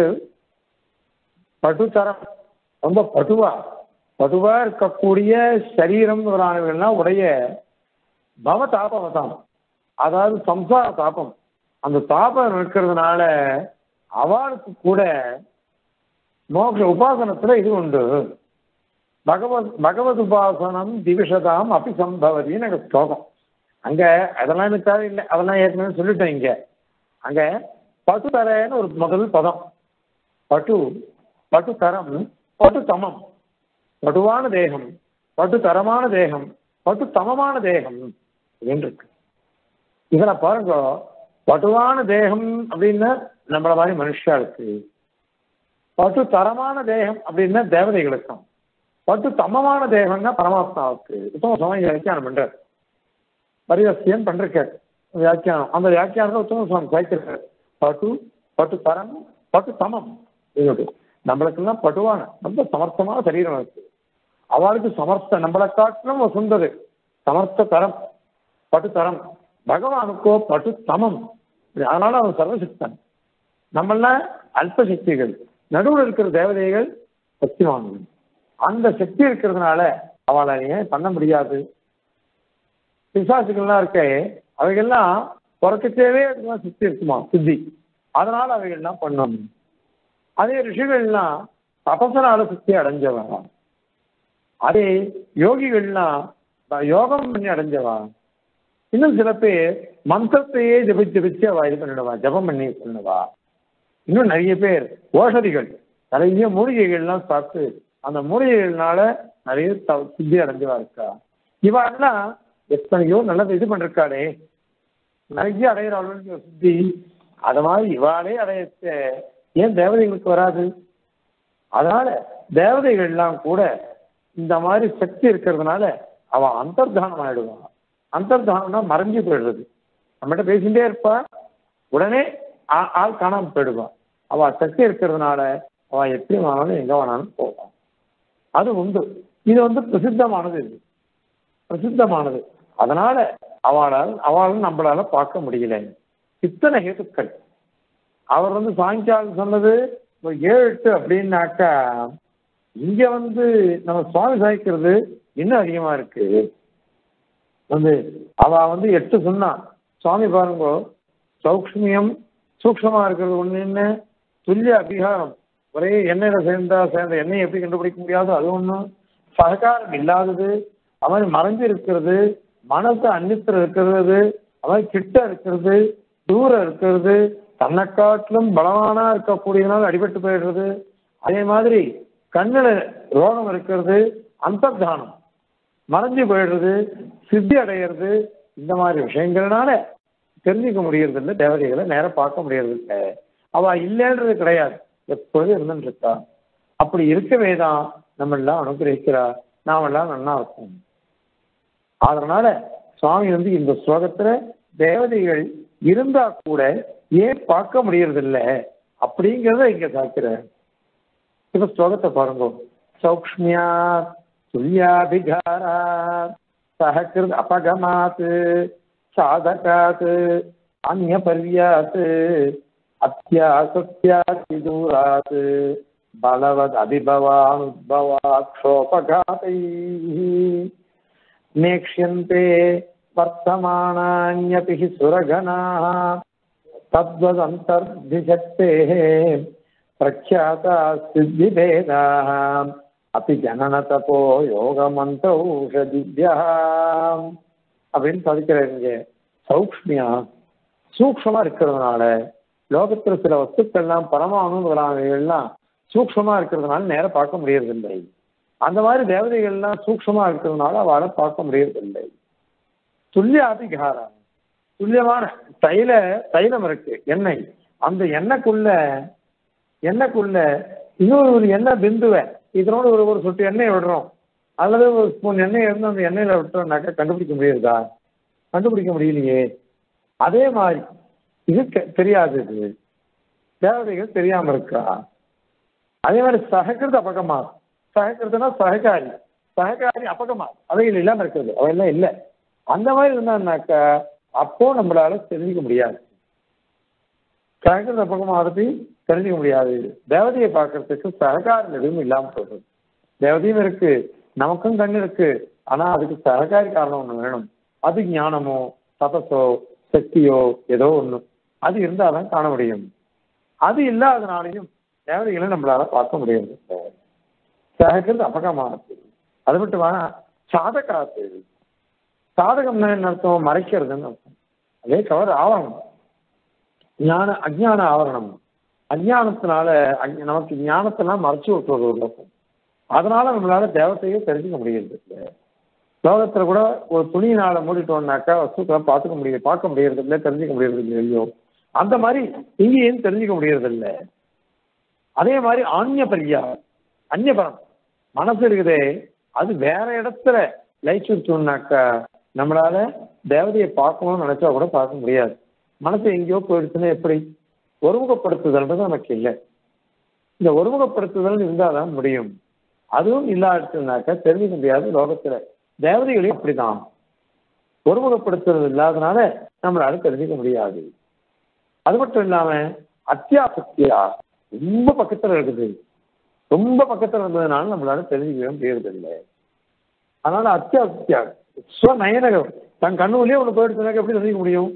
S1: பட்டுத்தரம் ரொம்ப பட்டுவா பட்டுவா இருக்கக்கூடிய சரீரம் முதலானவர்கள்லாம் உடைய பவ தாபவதாம் அதாவது சம்சார தாபம் அந்த தாபம் இருக்கிறதுனால அவளுக்கு கூட மோக உபாசனத்துல இது உண்டு பகவத் பகவத் உபாசனம் திவிஷதாம் அப்படி சம்பவதின்னு எனக்கு ஸ்லோகம் அங்க அதெல்லாம் எனக்கு தேவையில்லை அதெல்லாம் ஏற்கனவே சொல்லிட்டேன் இங்க அங்க பட்டு தரன்னு ஒரு முதல் பதம் பட்டு பட்டு தரம் பட்டு தமம் பட்டுவான தேகம் பட்டு தரமான தேகம் பட்டு தமமான தேகம் அப்படின்னு இருக்கு இதுல பாருங்க பட்டுவான தேகம் அப்படின்னா நம்மள மாதிரி மனுஷாளுக்கு பட்டு தரமான தேகம் அப்படின்னா தேவதைகளுக்கும் பட்டு தமமான தேகம்னா பரமாத்மாவுக்கு உத்தம சுவாமி வியாக்கியானம் பண்றார் பரிவசியம் பண்றார் வியாக்கியானம் அந்த வியாக்கியானத்தை உத்தம சுவாமி சாய்க்கிறார் பட்டு பட்டு தரம் பட்டு தமம் இது நம்மளுக்கெல்லாம் பட்டுவான ரொம்ப சமர்த்தமான சரீரம் இருக்கு அவளுக்கு சமர்த்த நம்மளை காட்டிலும் வசுந்தது சமர்த்த தரம் பட்டு தரம் பகவானுக்கோ பட்டு தமம் அதனால அவன் சர்வசக்தன் நம்மளாம் அல்பசக்திகள் நடுவில் இருக்கிற தேவதைகள் சக்திவான்கள் அந்த சக்தி இருக்கிறதுனால அவளை ஏன் பண்ண முடியாது பிசாசுகள்லாம் இருக்க அவைகள்லாம் பிறக்கத்தேவே அதுக்கெல்லாம் சக்தி இருக்குமா சித்தி அதனால அவைகள்லாம் பண்ணணும் அதே ரிஷிகள்லாம் தபசனால சக்தி அடைஞ்சவா அதே யோகிகள்லாம் யோகம் பண்ணி அடைஞ்சவா இன்னும் சில பேர் மந்திரத்தையே ஜபிச்சு ஜபிச்சு அவ இது பண்ணிடுவா ஜபம் பண்ணி பண்ணுவா இன்னும் நிறைய பேர் ஓஷதிகள் நிறைய மூலிகைகள்லாம் சாப்பிட்டு அந்த மூலிகைகள்னால நிறைய சித்தி அடைஞ்சவா இருக்கா இவாள்லாம் எத்தனையோ நல்லது இது பண்ணிருக்காளே நிறைய அடையிறாளுன்னு சித்தி அது மாதிரி இவாளே அடையச்ச ஏன் தேவதைகளுக்கு வராது அதனால தேவதைகள்லாம் கூட இந்த மாதிரி சக்தி இருக்கிறதுனால அவன் அந்தர்தானம் ஆயிடுவான் அந்தர்தானம்னா மறைஞ்சு போயிடுறது நம்மகிட்ட பேசிட்டே இருப்பா உடனே ஆள் காணாம போயிடுவான் அவ சக்தி இருக்கிறதுனால அவ எப்படி வேணாலும் எங்க வேணாலும் போவான் அது உண்டு இது வந்து பிரசித்தமானது இது பிரசித்தமானது அதனால அவளால் அவளால் நம்மளால பார்க்க முடியல இத்தனை ஹேத்துக்கள் அவர் வந்து சாயங்காலம் சொன்னது ஒரு ஏழு எட்டு அப்படின்னாக்கா இங்க வந்து நம்ம சுவாமி சாய்க்கிறது இன்னும் அதிகமா இருக்கு வந்து அவ வந்து எட்டு சொன்னான் சுவாமி பாருங்க சௌக்ஷ்மியம் சூக்ஷமா இருக்கிறது ஒண்ணு என்ன துல்லிய அபிகாரம் ஒரே எண்ணெயில சேர்ந்தா சேர்ந்த எண்ணெயை எப்படி கண்டுபிடிக்க முடியாது அது ஒண்ணு சககாரம் இல்லாதது அவன் மறைஞ்சு இருக்கிறது மனசு அந்நித்திர இருக்கிறது அவன் கிட்ட இருக்கிறது தூரம் இருக்கிறது தன்னை காட்டிலும் பலவானா இருக்கக்கூடியதுனால அடிபட்டு போயிடுறது அதே மாதிரி கண்ணுல ரோகம் இருக்கிறது அந்தர்தானம் மறைஞ்சு போயிடுறது சித்தி அடையிறது இந்த மாதிரி விஷயங்கள்னால தெரிஞ்சுக்க முடியறது இல்லை தேவதைகளை நேரம் பார்க்க முடியறது இல்லை அவ இல்லைன்றது கிடையாது எப்பொழுதும் இருந்துட்டு இருக்கா அப்படி இருக்கவே தான் நம்ம எல்லாம் அனுகிரகிக்கிறா நாம எல்லாம் நன்னா இருக்கும் அதனால சுவாமி வந்து இந்த ஸ்லோகத்துல தேவதைகள் இருந்தா கூட ஏன் பார்க்க முடியறதில்ல அப்படிங்கிறத இங்க சாய்க்கிறார் இப்ப ஸ்லோகத்தை பாருங்க சௌக்ஷ்மியா துல்யாபிகாரா சஹகிருத் அபகமாத் சாதகாத் அந்நிய பர்யாத் அத்தியாசத்தியாதி தூராத் பலவத் அபிபவானுபவாக்ஷோபகாதை நேக்ஷ்யந்தே வர்த்தமானான்யபி சுரகணாः तद्वदन्तर्धिशक्तेः प्रख्याता सिद्धिभेदाः अपि जननतपो யோகமந்தௌஷதிபியா அப்படின்னு பதிக்கிறாங்க சௌக்ஷ்மியா சூக்ஷமா இருக்கிறதுனால லோகத்துல சில வஸ்துக்கள்லாம் பரமாணு முதலானவைகள்லாம் சூக்ஷமா இருக்கிறதுனால நேரம் பார்க்க முடியறதில்லை அந்த மாதிரி தேவதைகள்லாம் சூக்ஷமா இருக்கிறதுனால அவளை பார்க்க முடியறதில்லை துல்லியாதிகாரம் துல்லியமான தைல தைலம் இருக்கு எண்ணெய் அந்த எண்ணெய்க்குள்ள எண்ணெய்க்குள்ள இன்னொரு ஒரு எண்ணெய் பிந்துவை இதனோட ஒரு ஒரு சொட்டு எண்ணெய் விடுறோம் அல்லது ஒரு ஸ்பூன் எண்ணெய் இருந்து அந்த எண்ணெயில விட்டோம்னாக்கா கண்டுபிடிக்க முடியுதா கண்டுபிடிக்க முடியலையே அதே மாதிரி இது தெ- தெரியாது இது தேவதைகள் தெரியாம இருக்கா அதே மாதிரி சகக்கிருத அபகமா சகக்கிருதனா சககாரி சககாரி அபகமா அவைகள் இல்லாம இருக்கிறது அவையெல்லாம் இல்லை அந்த மாதிரி இருந்தான்னாக்கா அப்போ நம்மளால தெரிஞ்சுக்க முடியாது சகக்கிருத அபகமானது தெரிஞ்சுக்க முடியாது தேவதையை பார்க்கறதுக்கு சககாரம் எதுவும் இல்லாம போகுது தேவதையும் இருக்கு நமக்கும் கண் இருக்கு ஆனா அதுக்கு சககாரி காரணம் ஒண்ணு வேணும் அது ஞானமோ தபசோ சக்தியோ ஏதோ ஒண்ணு அது இருந்தாதான் காண முடியும் அது இல்லாதனாலையும் தேவதைகளை நம்மளால பார்க்க முடியாது சகக்கிறது அபகமானது அது மட்டும் வேணா சாதகாத்து சாதகம்னா என்ன அர்த்தம் மறைக்கிறதுன்னு அர்த்தம் அதே கவர் ஆவரணம் ஞான அஜ்ஞான ஆவரணம் அஜ்ஞானத்தினால அஞ்ஞ- நமக்கு ஞானத்தெல்லாம் மறைச்சு விட்டுறது ஒரு லோகம் அதனால நம்மளால தேவத்தையே தெரிஞ்சுக்க முடியுது லோகத்துல கூட ஒரு துணியினால மூடிட்டோம்னாக்கா வஸ்துக்களை பார்த்துக்க முடியும் பார்க்க முடியறது இல்லை தெரிஞ்சுக்க முடியறது இல்லையோ அந்த மாதிரி இங்கேயும் தெரிஞ்சுக்க முடியறது இல்லை அதே மாதிரி ஆன்ய பரியா அந்நியபரம் மனசு இருக்குதே அது வேற இடத்துல லைச்சுட்டோம்னாக்கா நம்மளால தேவதையை பார்க்கணும்னு நினைச்சா கூட பார்க்க முடியாது மனசு எங்கேயோ போயிடுச்சுன்னா எப்படி ஒருமுகப்படுத்துதல்ன்றது நமக்கு இல்லை இந்த ஒருமுகப்படுத்துதல் இருந்தாதான் முடியும் அதுவும் இல்லாட்டுனாக்கா தெரிஞ்சுக்க முடியாது லோகத்துல தேவதைகளையும் அப்படிதான் ஒருமுகப்படுத்துறது இல்லாதனால நம்மளால தெரிஞ்சுக்க முடியாது அது மட்டும் இல்லாம அத்தியாசக்தியா ரொம்ப பக்கத்துல இருக்குது ரொம்ப பக்கத்துல இருந்ததுனால நம்மளால தெரிஞ்சுக்கவே முடியறதில்லை அதனால அத்தியாசக்தியா ஸ்வநயனகம் தன் கண்ணுலயே ஒண்ணு போயிடுச்சுனாக்க எப்படி தெரிஞ்சுக்க முடியும்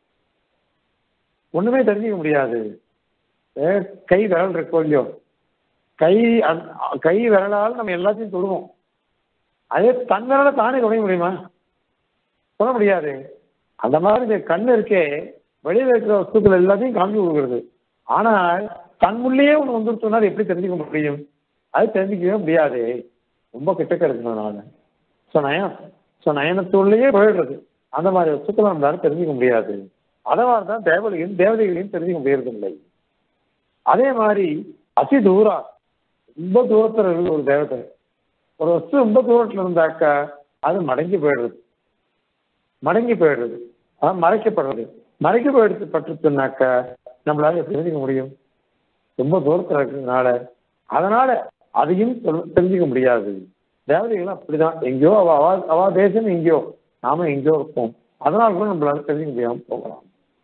S1: ஒண்ணுமே தெரிஞ்சுக்க முடியாது ஏ, கை விரல் இருக்கோ இல்லையோ கை அந்த- கை விரலால் நம்ம எல்லாத்தையும் தொடுவோம் அதே தன் விரலை தானே தொடைய முடியுமா சொல்ல முடியாது அந்த மாதிரி இந்த கண் இருக்கே வெளியில இருக்கிற வஸ்துக்கள் எல்லாத்தையும் காமிச்சு கொடுக்குறது ஆனால் தன் உள்ளேயே ஒன்று வந்துருச்சோன்னா அது எப்படி தெரிஞ்சுக்க முடியும் அது தெரிஞ்சுக்கவே முடியாது ரொம்ப கிட்டக்க இருக்கிறதுனால ஸோ நயம் ஸோ நயனத்துள்ளேயே போயிடுறது அந்த மாதிரி வஸ்துக்களை நம்மளால தெரிஞ்சுக்க முடியாது அதே மாதிரி தான் தேவதையும் தேவதைகளையும் தெரிஞ்சுக்க முடியறதில்லை அதே மாதிரி அதி தூரா ரொம்ப தூரத்துல இருக்குது ஒரு தேவதை ஒரு வஸ்து ரொம்ப தூரத்துல இருந்தாக்கா அது மடங்கி போயிடுறது மடங்கி போயிடுறது அதான் மறைக்கப்படுறது மறைக்க போயிடுச்சு பட்டுச்சுனாக்கா நம்மளால எப்படி தெரிஞ்சுக்க முடியும் ரொம்ப தூரத்துல இருக்கிறதுனால அதனால அதையும் தெரி- தெரிஞ்சுக்க முடியாது தேவதைகள் அப்படிதான் எங்கேயோ அவ அவ அவ தேசம் எங்கேயோ நாம எங்கேயோ இருப்போம் அதனால கூட நம்மளால தெரிஞ்சுக்க முடியாம போகலாம்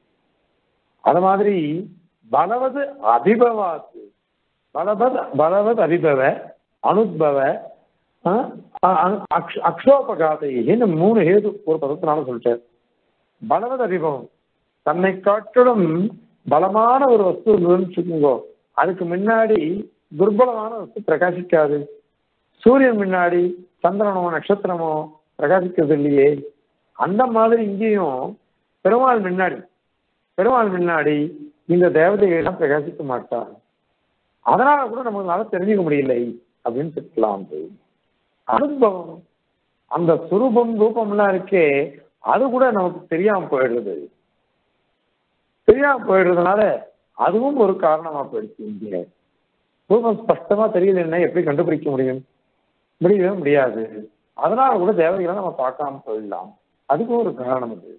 S1: அது மாதிரி பலவது அபிபவாத்து பலவத் பலவத் அபிபவ அனுபவ அஹ், அ- அக்ஷ- அக்ஷோபகாதைன்னு மூணு ஹேது ஒரு பதத்தினால சொல்லிட்டார் பலவத் அபிபவம் தன்னை காட்டிலும் பலமான ஒரு வஸ்து இருந்ததுன்னு வச்சுக்கோங்க அதுக்கு முன்னாடி துர்பலமான வஸ்து பிரகாசிக்காது சூரியன் முன்னாடி சந்திரனோ நட்சத்திரமோ பிரகாசிக்கிறது இல்லையே அந்த மாதிரி இங்கேயும் பெருமாள் முன்னாடி பெருமாள் முன்னாடி இந்த தேவதைகள் எல்லாம் பிரகாசிக்க மாட்டார் அதனால கூட நம்மளால தெரிஞ்சுக்க முடியலை அப்படின்னு சொல்லலாம் அது அனுபவம் அந்த சுரூபம் ரூபம்லாம் இருக்கே அது கூட நமக்கு தெரியாம போயிடுறது தெரியாம போயிடுறதுனால அதுவும் ஒரு காரணமா போயிடுச்சு இங்கே ரூபம் ஸ்பஷ்டமா தெரியலன்னா எப்படி கண்டுபிடிக்க முடியும் முடியவே முடியாது அதனால கூட தேவதைகளை நம்ம பார்க்காம போயிடலாம் அதுக்கும் ஒரு காரணம் அது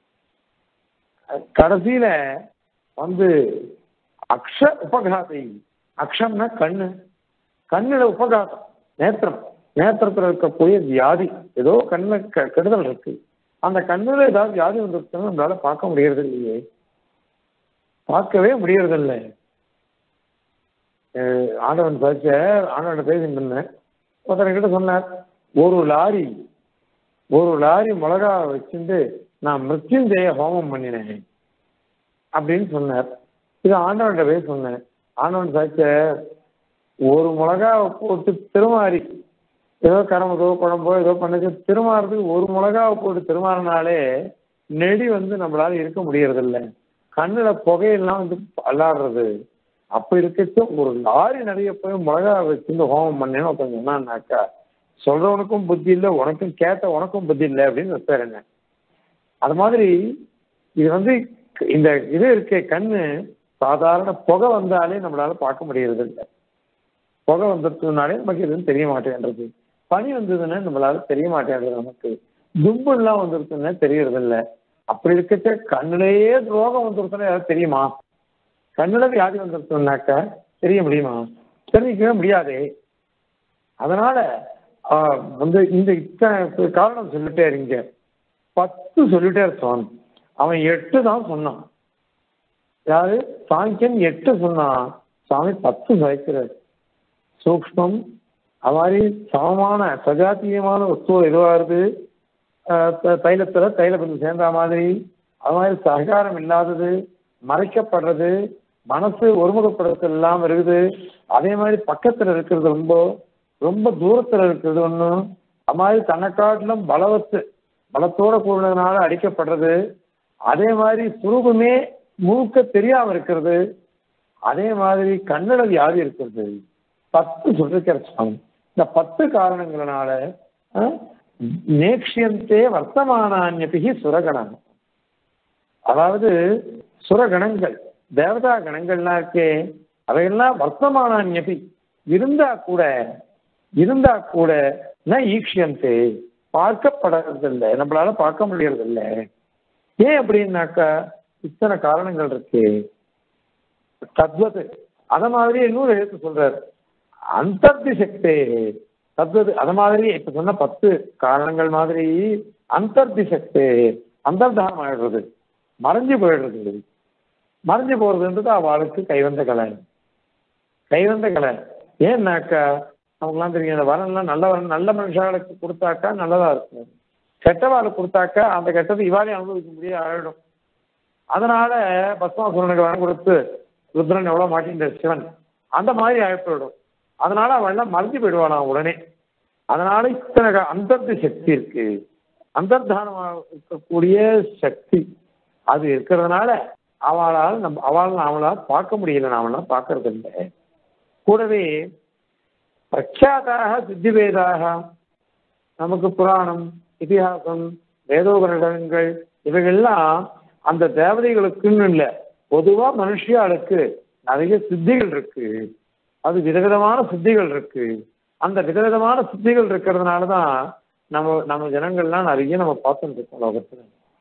S1: கடைசியில வந்து அக்ஷ உபகாதை அக்ஷம்னா கண்ணு கண்ணுல உபகாதம் நேத்திரம் நேத்திரத்துல இருக்கக்கூடிய வியாதி ஏதோ கண்ணுல க- கெடுதல் இருக்கு அந்த கண்ணுல ஏதாவது வியாதி வந்துருச்சுன்னா நம்மளால பார்க்க முடியறது இல்லையே பார்க்கவே முடியறதில்லை அஹ் ஆண்டவன் சாச்ச ஆண்டவன் பேசிட்டு இருந்தேன் ஒருத்தர்கிட்ட சொன்னார் ஒரு லாரி ஒரு லாரி மிளகா வச்சுட்டு நான் மிருத்யுஞ்செய ஹோமம் பண்ணினேன் அப்படின்னு சொன்னார் இது ஆண்டவன்கிட்ட போய் சொன்னேன் ஆண்டவன் சாச்ச ஒரு மிளகாவை போட்டு திருமாறி ஏதோ கரம்பதோ குழம்போ ஏதோ பண்ணது திருமாறதுக்கு ஒரு மிளகாவை போட்டு திருமாறினாலே நெடி வந்து நம்மளால இருக்க முடியறதில்ல கண்ணுல புகையெல்லாம் வந்து அல்லாடுறது அப்ப இருக்கச்சு ஒரு லாரி நிறைய போய் மிளகா வச்சு ஹோமம் பண்ணேன்னு ஒருத்தன் சொன்னான்னாக்கா சொல்றவனுக்கும் புத்தி இல்லை உனக்கும் கேட்ட உனக்கும் புத்தி இல்லை அப்படின்னு வச்சாருங்க அது மாதிரி இது வந்து இந்த இது இருக்கே கண்ணு சாதாரண புகை வந்தாலே நம்மளால பார்க்க முடியறது இல்லை புகை வந்ததுனாலே நமக்கு எதுவும் தெரிய மாட்டேன்றது பனி வந்ததுன்னா நம்மளால தெரிய மாட்டேன்றது நமக்கு தும்புலாம் வந்துருச்சுன்னா தெரியறது இல்லை அப்படி இருக்கச்ச கண்ணுலயே ரோகம் வந்துருச்சுன்னா யாராவது தெரியுமா கண்ணுல வியாதி வந்துருச்சுனாக்கா தெரிய முடியுமா தெரிஞ்சிக்கவே முடியாதே அதனால ஆஹ், வந்து இந்த இத்தனை காரணம் சொல்லிட்டே இருங்க பத்து சொல்லிட்டே இருக்கான் அவன் எட்டு தான் சொன்னான் யாரு சாங்கியன் எட்டு சொன்னான் சாமி பத்து சகிக்கிறார் சூக்ஷ்மம் அது மாதிரி சமமான சஜாத்தியமான வஸ்து எதுவாகுது தைலத்துல தைல கொஞ்சம் சேர்ந்த மாதிரி அது மாதிரி சககாரம் இல்லாதது மறைக்கப்படுறது மனசு ஒருமுகப்படுத்தல் இல்லாம இருக்குது அதே மாதிரி பக்கத்துல இருக்கிறது ரொம்ப ரொம்ப தூரத்துல இருக்கிறது ஒண்ணு அது மாதிரி தன்னை காட்டிலும் பலவத்து பலத்தோட கூடினதுனால அடிக்கப்படுறது அதே மாதிரி சுரூபமே முழுக்க தெரியாம இருக்கிறது அதே மாதிரி கண்ணட வியாதி இருக்கிறது பத்து சொல்லிருக்கிற சுவாமி இந்த பத்து காரணங்களால அஹ், நேக்ஷியந்தே வர்த்தமானான்யபிகி சுரகணம் அதாவது சுரகணங்கள் தேவதா கணங்கள்லாம் இருக்கே அவையெல்லாம் வர்த்தமானான்யபி இருந்தா கூட இருந்தா கூட ந ஈக்ஷியந்தே பார்க்கப்படுறதில்லை நம்மளால பார்க்க முடியறதில்லை ஏன் அப்படின்னாக்கா இத்தனை காரணங்கள் இருக்கு தத்வத் அத மாதிரி இன்னொரு எழுத்து சொல்றாரு அந்தர்தி சக்தே தத்வது அத மாதிரி இப்ப சொன்ன பத்து காரணங்கள் மாதிரி அந்தர்தி சக்தே அந்தர்தானம் ஆயிடுறது மறைஞ்சு போயிடுறது மறைஞ்சு போறதுன்றது அவளுக்கு கைவந்த கலை கைவந்த கலை ஏன்னாக்கா அவங்களாம் தெரியும் இந்த வரன்லாம் நல்ல வரன் நல்ல மனுஷாளுக்கு கொடுத்தாக்கா நல்லதா இருக்கும் கெட்டவாளுக்கு கொடுத்தாக்கா அந்த கெட்டது இவாளே அனுபவிக்க முடியாது ஆயிடும் அதனால பத்மாசுரனுக்கு வரம் கொடுத்து ருத்ரன் எவ்வளவு மாட்டின்ற சிவன் அந்த மாதிரி ஆயிப்போயிடும் அதனால அவள்லாம் மறைஞ்சு போயிடுவாளாம் உடனே அதனால இத்தனை க- அந்தர்த்த சக்தி இருக்கு அந்தர்தானமாக இருக்கக்கூடிய சக்தி அது இருக்கிறதுனால அவளால் நம்ம அவளால் அவளால் பார்க்க முடியல நாமெல்லாம் பார்க்கறது இல்லை கூடவே பிரக்யாதாக சித்திவேதாக நமக்கு புராணம் இதிகாசம் வேதோபனிடங்கள் இவைகள்லாம் அந்த தேவதைகளுக்குன்னு இல்லை பொதுவா மனுஷியாளுக்கு நிறைய சித்திகள் இருக்கு அது விதவிதமான சித்திகள் இருக்கு அந்த விதவிதமான சித்திகள் இருக்கிறதுனால தான் நம்ம நம்ம ஜனங்கள்லாம் நிறைய நம்ம பார்த்துட்டு இருக்கோம் லோகத்துல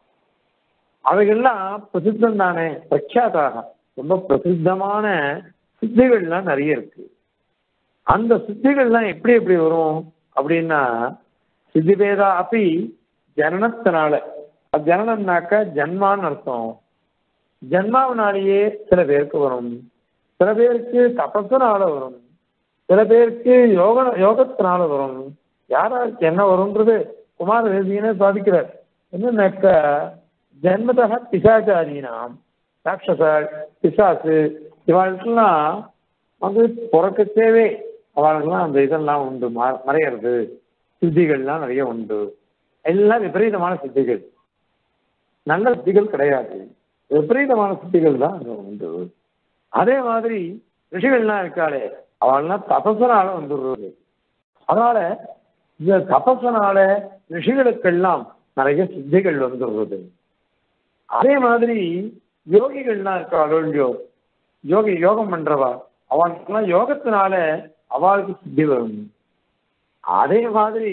S1: அவைகள்லாம் பிரசித்தம் தானே பிரக்யாதாக ரொம்ப பிரசித்தமான சித்திகள்லாம் நிறைய இருக்கு அந்த சித்திகள்லாம் எப்படி எப்படி வரும் அப்படின்னா சித்திபேதா அப்படி ஜனனத்தினால அது ஜனனம்னாக்க ஜன்மான்னு அர்த்தம் ஜன்மாவினாலேயே சில பேருக்கு வரும் சில பேருக்கு தபஸுனால வரும் சில பேருக்கு யோக யோகத்தினால வரும் யாராருக்கு என்ன வரும்ன்றது குமார வேதியனே சாதிக்கிறார் என்னன்னாக்க ஜென்மதக பிசாச்சாரினாம் ராட்சசாள் பிசாசு இவாளுக்கெல்லாம் வந்து பிறக்கத்தேவே அவளுக்கெல்லாம் அந்த இதெல்லாம் உண்டு ம- மறையிறது சித்திகள்லாம் நிறைய உண்டு எல்லாம் விபரீதமான சித்திகள் நல்ல சித்திகள் கிடையாது விபரீதமான சித்திகள் தான் அங்க உண்டு அதே மாதிரி ரிஷிகள்லாம் இருக்காளே அவள்லாம் தபசனால வந்துடுறது அதனால இந்த தபசனால ரிஷிகளுக்கெல்லாம் நிறைய சித்திகள் வந்துடுறது அதே மாதிரி யோகிகள்லாம் இருக்காளோ இல்லையோ யோகி யோகம் பண்றவா அவனுக்கெல்லாம் யோகத்தினால அவளுக்கு சித்தி வரும் அதே மாதிரி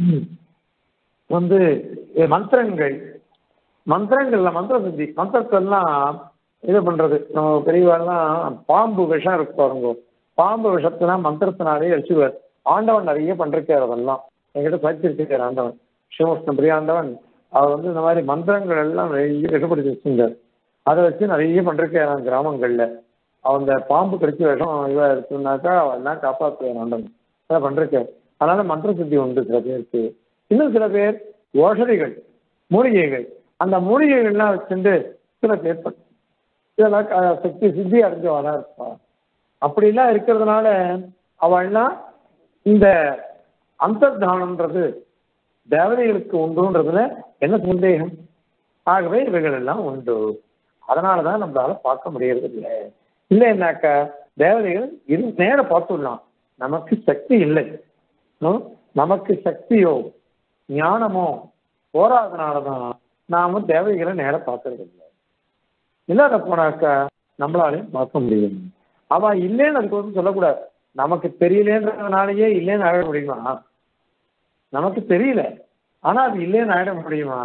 S1: வந்து அஹ், மந்திரங்கள் மந்திரங்கள்ல மந்திர சித்தி மந்திரத்தெல்லாம் இது பண்றது நம்ம பெரியவாள்லாம் பாம்பு விஷம் இருக்கு பாருங்க பாம்பு விஷத்தெல்லாம் மந்திரத்தினாலே அழிச்சுவார் ஆண்டவன் நிறைய பண்றாரு அதெல்லாம் என்கிட்ட படிச்சிருக்காரு ஆண்டவன் சிவகிருஷ்ண பிரியாண்டவன் அவர் வந்து இந்த மாதிரி மந்திரங்கள் எல்லாம் நிறைய கட்டுப்படுத்தி வச்சிருந்தார் அதை வச்சு நிறைய பண்ணிருக்கேன் கிராமங்கள்ல அந்த பாம்பு கடிச்சு விஷம் இவ இருக்குனாக்கா எல்லாம் காப்பாற்றுவேன் ஆண்டவன் அதை பண்ணிருக்கேன் அதனால மந்திர சித்தி உண்டு சில பேருக்கு இன்னும் சில பேர் ஓஷதிகள் மூலிகைகள் அந்த மூலிகைகள்லாம் வச்சுட்டு சில பேர் பண்ண- இதெல்லாம் க- சக்தி சித்தி அடைஞ்சவனா இருப்பா அப்படிலாம் இருக்கிறதுனால அவள்லாம் இந்த அந்தர்தானம்ன்றது தேவதைகளுக்கு உண்டுன்றதுல என்ன சந்தேகம் ஆகவே இவைகள் எல்லாம் உண்டு அதனால தான் நம்மளால பார்க்க முடியறது இல்லை இல்லைன்னாக்கா தேவதைகள் இரு நேர பார்த்துடலாம் நமக்கு சக்தி இல்லை ம்? நமக்கு சக்தியோ ஞானமோ போராதனால தான் நாம தேவதைகளை நேர பார்க்கறது இல்லை இல்லாத போனாக்கா நம்மளாலையும் பார்க்க முடியும் அவ இல்லைன்னு அதுக்கு வந்து சொல்லக்கூடாது நமக்கு தெரியலன்றதுனாலயே இல்லைன்னு ஆகிட முடியுமா நமக்கு தெரியல ஆனா அது இல்லைன்னு ஆகிட முடியுமா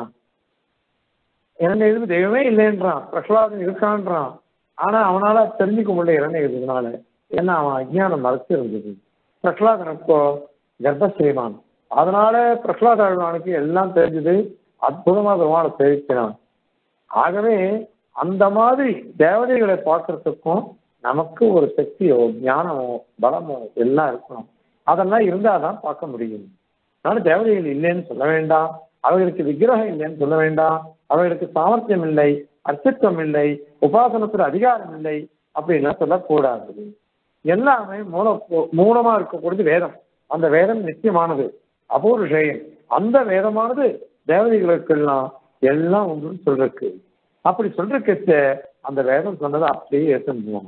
S1: இரண்டு எதுக்கு தெய்வமே இல்லைன்றான் பிரகலாதன் இருக்கான்றான் ஆனா அவனால தெரிஞ்சுக்க முடியல இரண்டு எதுனால ஏன்னா அவன் அஜ்ஞானம் மறைச்சு இருந்தது பிரகலாதனுக்கோ கர்ப்பஸ்ரீமான் அதனால பிரகலாத ஆழ்வானுக்கு எல்லாம் தெரிஞ்சது அற்புதமா பெருமாளை தெரிவிக்கிறான் ஆகவே அந்த மாதிரி தேவதைகளை பார்க்கறதுக்கும் நமக்கு ஒரு சக்தியோ ஞானமோ பலமோ எல்லாம் இருக்கணும் அதெல்லாம் இருந்தாதான் பார்க்க முடியும் அதனால தேவதைகள் இல்லைன்னு சொல்ல வேண்டாம் அவர்களுக்கு விக்கிரகம் இல்லைன்னு சொல்ல வேண்டாம் அவர்களுக்கு சாமர்த்தியம் இல்லை அர்த்தத்துவம் இல்லை உபாசனத்துல அதிகாரம் இல்லை அப்படின்லாம் சொல்லக்கூடாது எல்லாமே மூல மூலமா இருக்கக்கூடியது வேதம் அந்த வேதம் நித்தியமானது அபூர்வம் அந்த வேதமானது தேவதைகளுக்கெல்லாம் எல்லாம் ஒன்றுன்னு சொல்றக்கு அப்படி சொல்றக்கச்ச அந்த வேதம் சொன்னதை அப்படியே ஏற்றுவோம்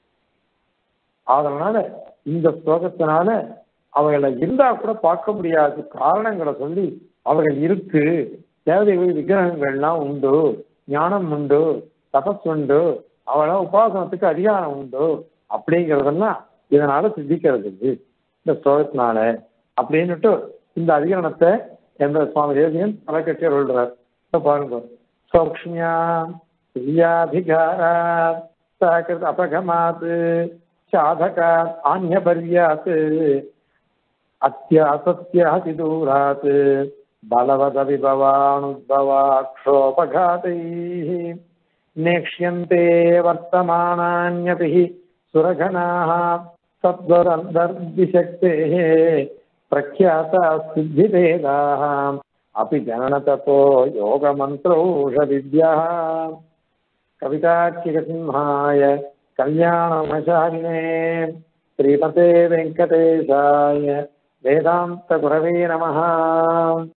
S1: அதனால இந்த ஸ்லோகத்தினால அவங்களை இருந்தா கூட பார்க்க முடியாது காரணங்களை சொல்லி அவர்கள் இருக்கு தேவதைகள் விக்கிரகங்கள்லாம் உண்டு ஞானம் உண்டு தபஸ் உண்டு அவள உபாசனத்துக்கு அதிகாரம் உண்டு அப்படிங்கிறதெல்லாம் இதனால சித்திக்கிறது இந்த ஸ்லோகத்தினால அப்படின்னுட்டு இந்த அதிகரணத்தை எந்த சுவாமி தேசியன் தலைக்கட்டி சொல்றார் இப்ப பாருங்க சௌக்ஷ்மியா பிரியாதிகாராத் சாகிருத் அபகமாத் சாதகாத் ஆன்யபர்யாத் அத்தியாசத்யாதி தூராத் बलवदविभवानुद्भवाक्षोपघातैः नेक्ष्यन्ते वर्तमानान्यपि सुरघनाः सद्वरन्दर्दिशक्तेः प्रख्याता सिद्धिभेदाः अपि जननतपो योगमन्त्रौषधिभ्यः कवितार्किकसिंहाय कल्याणमशालिने श्रीमते वेङ्कटेशाय वेदान्तगुरवे नमः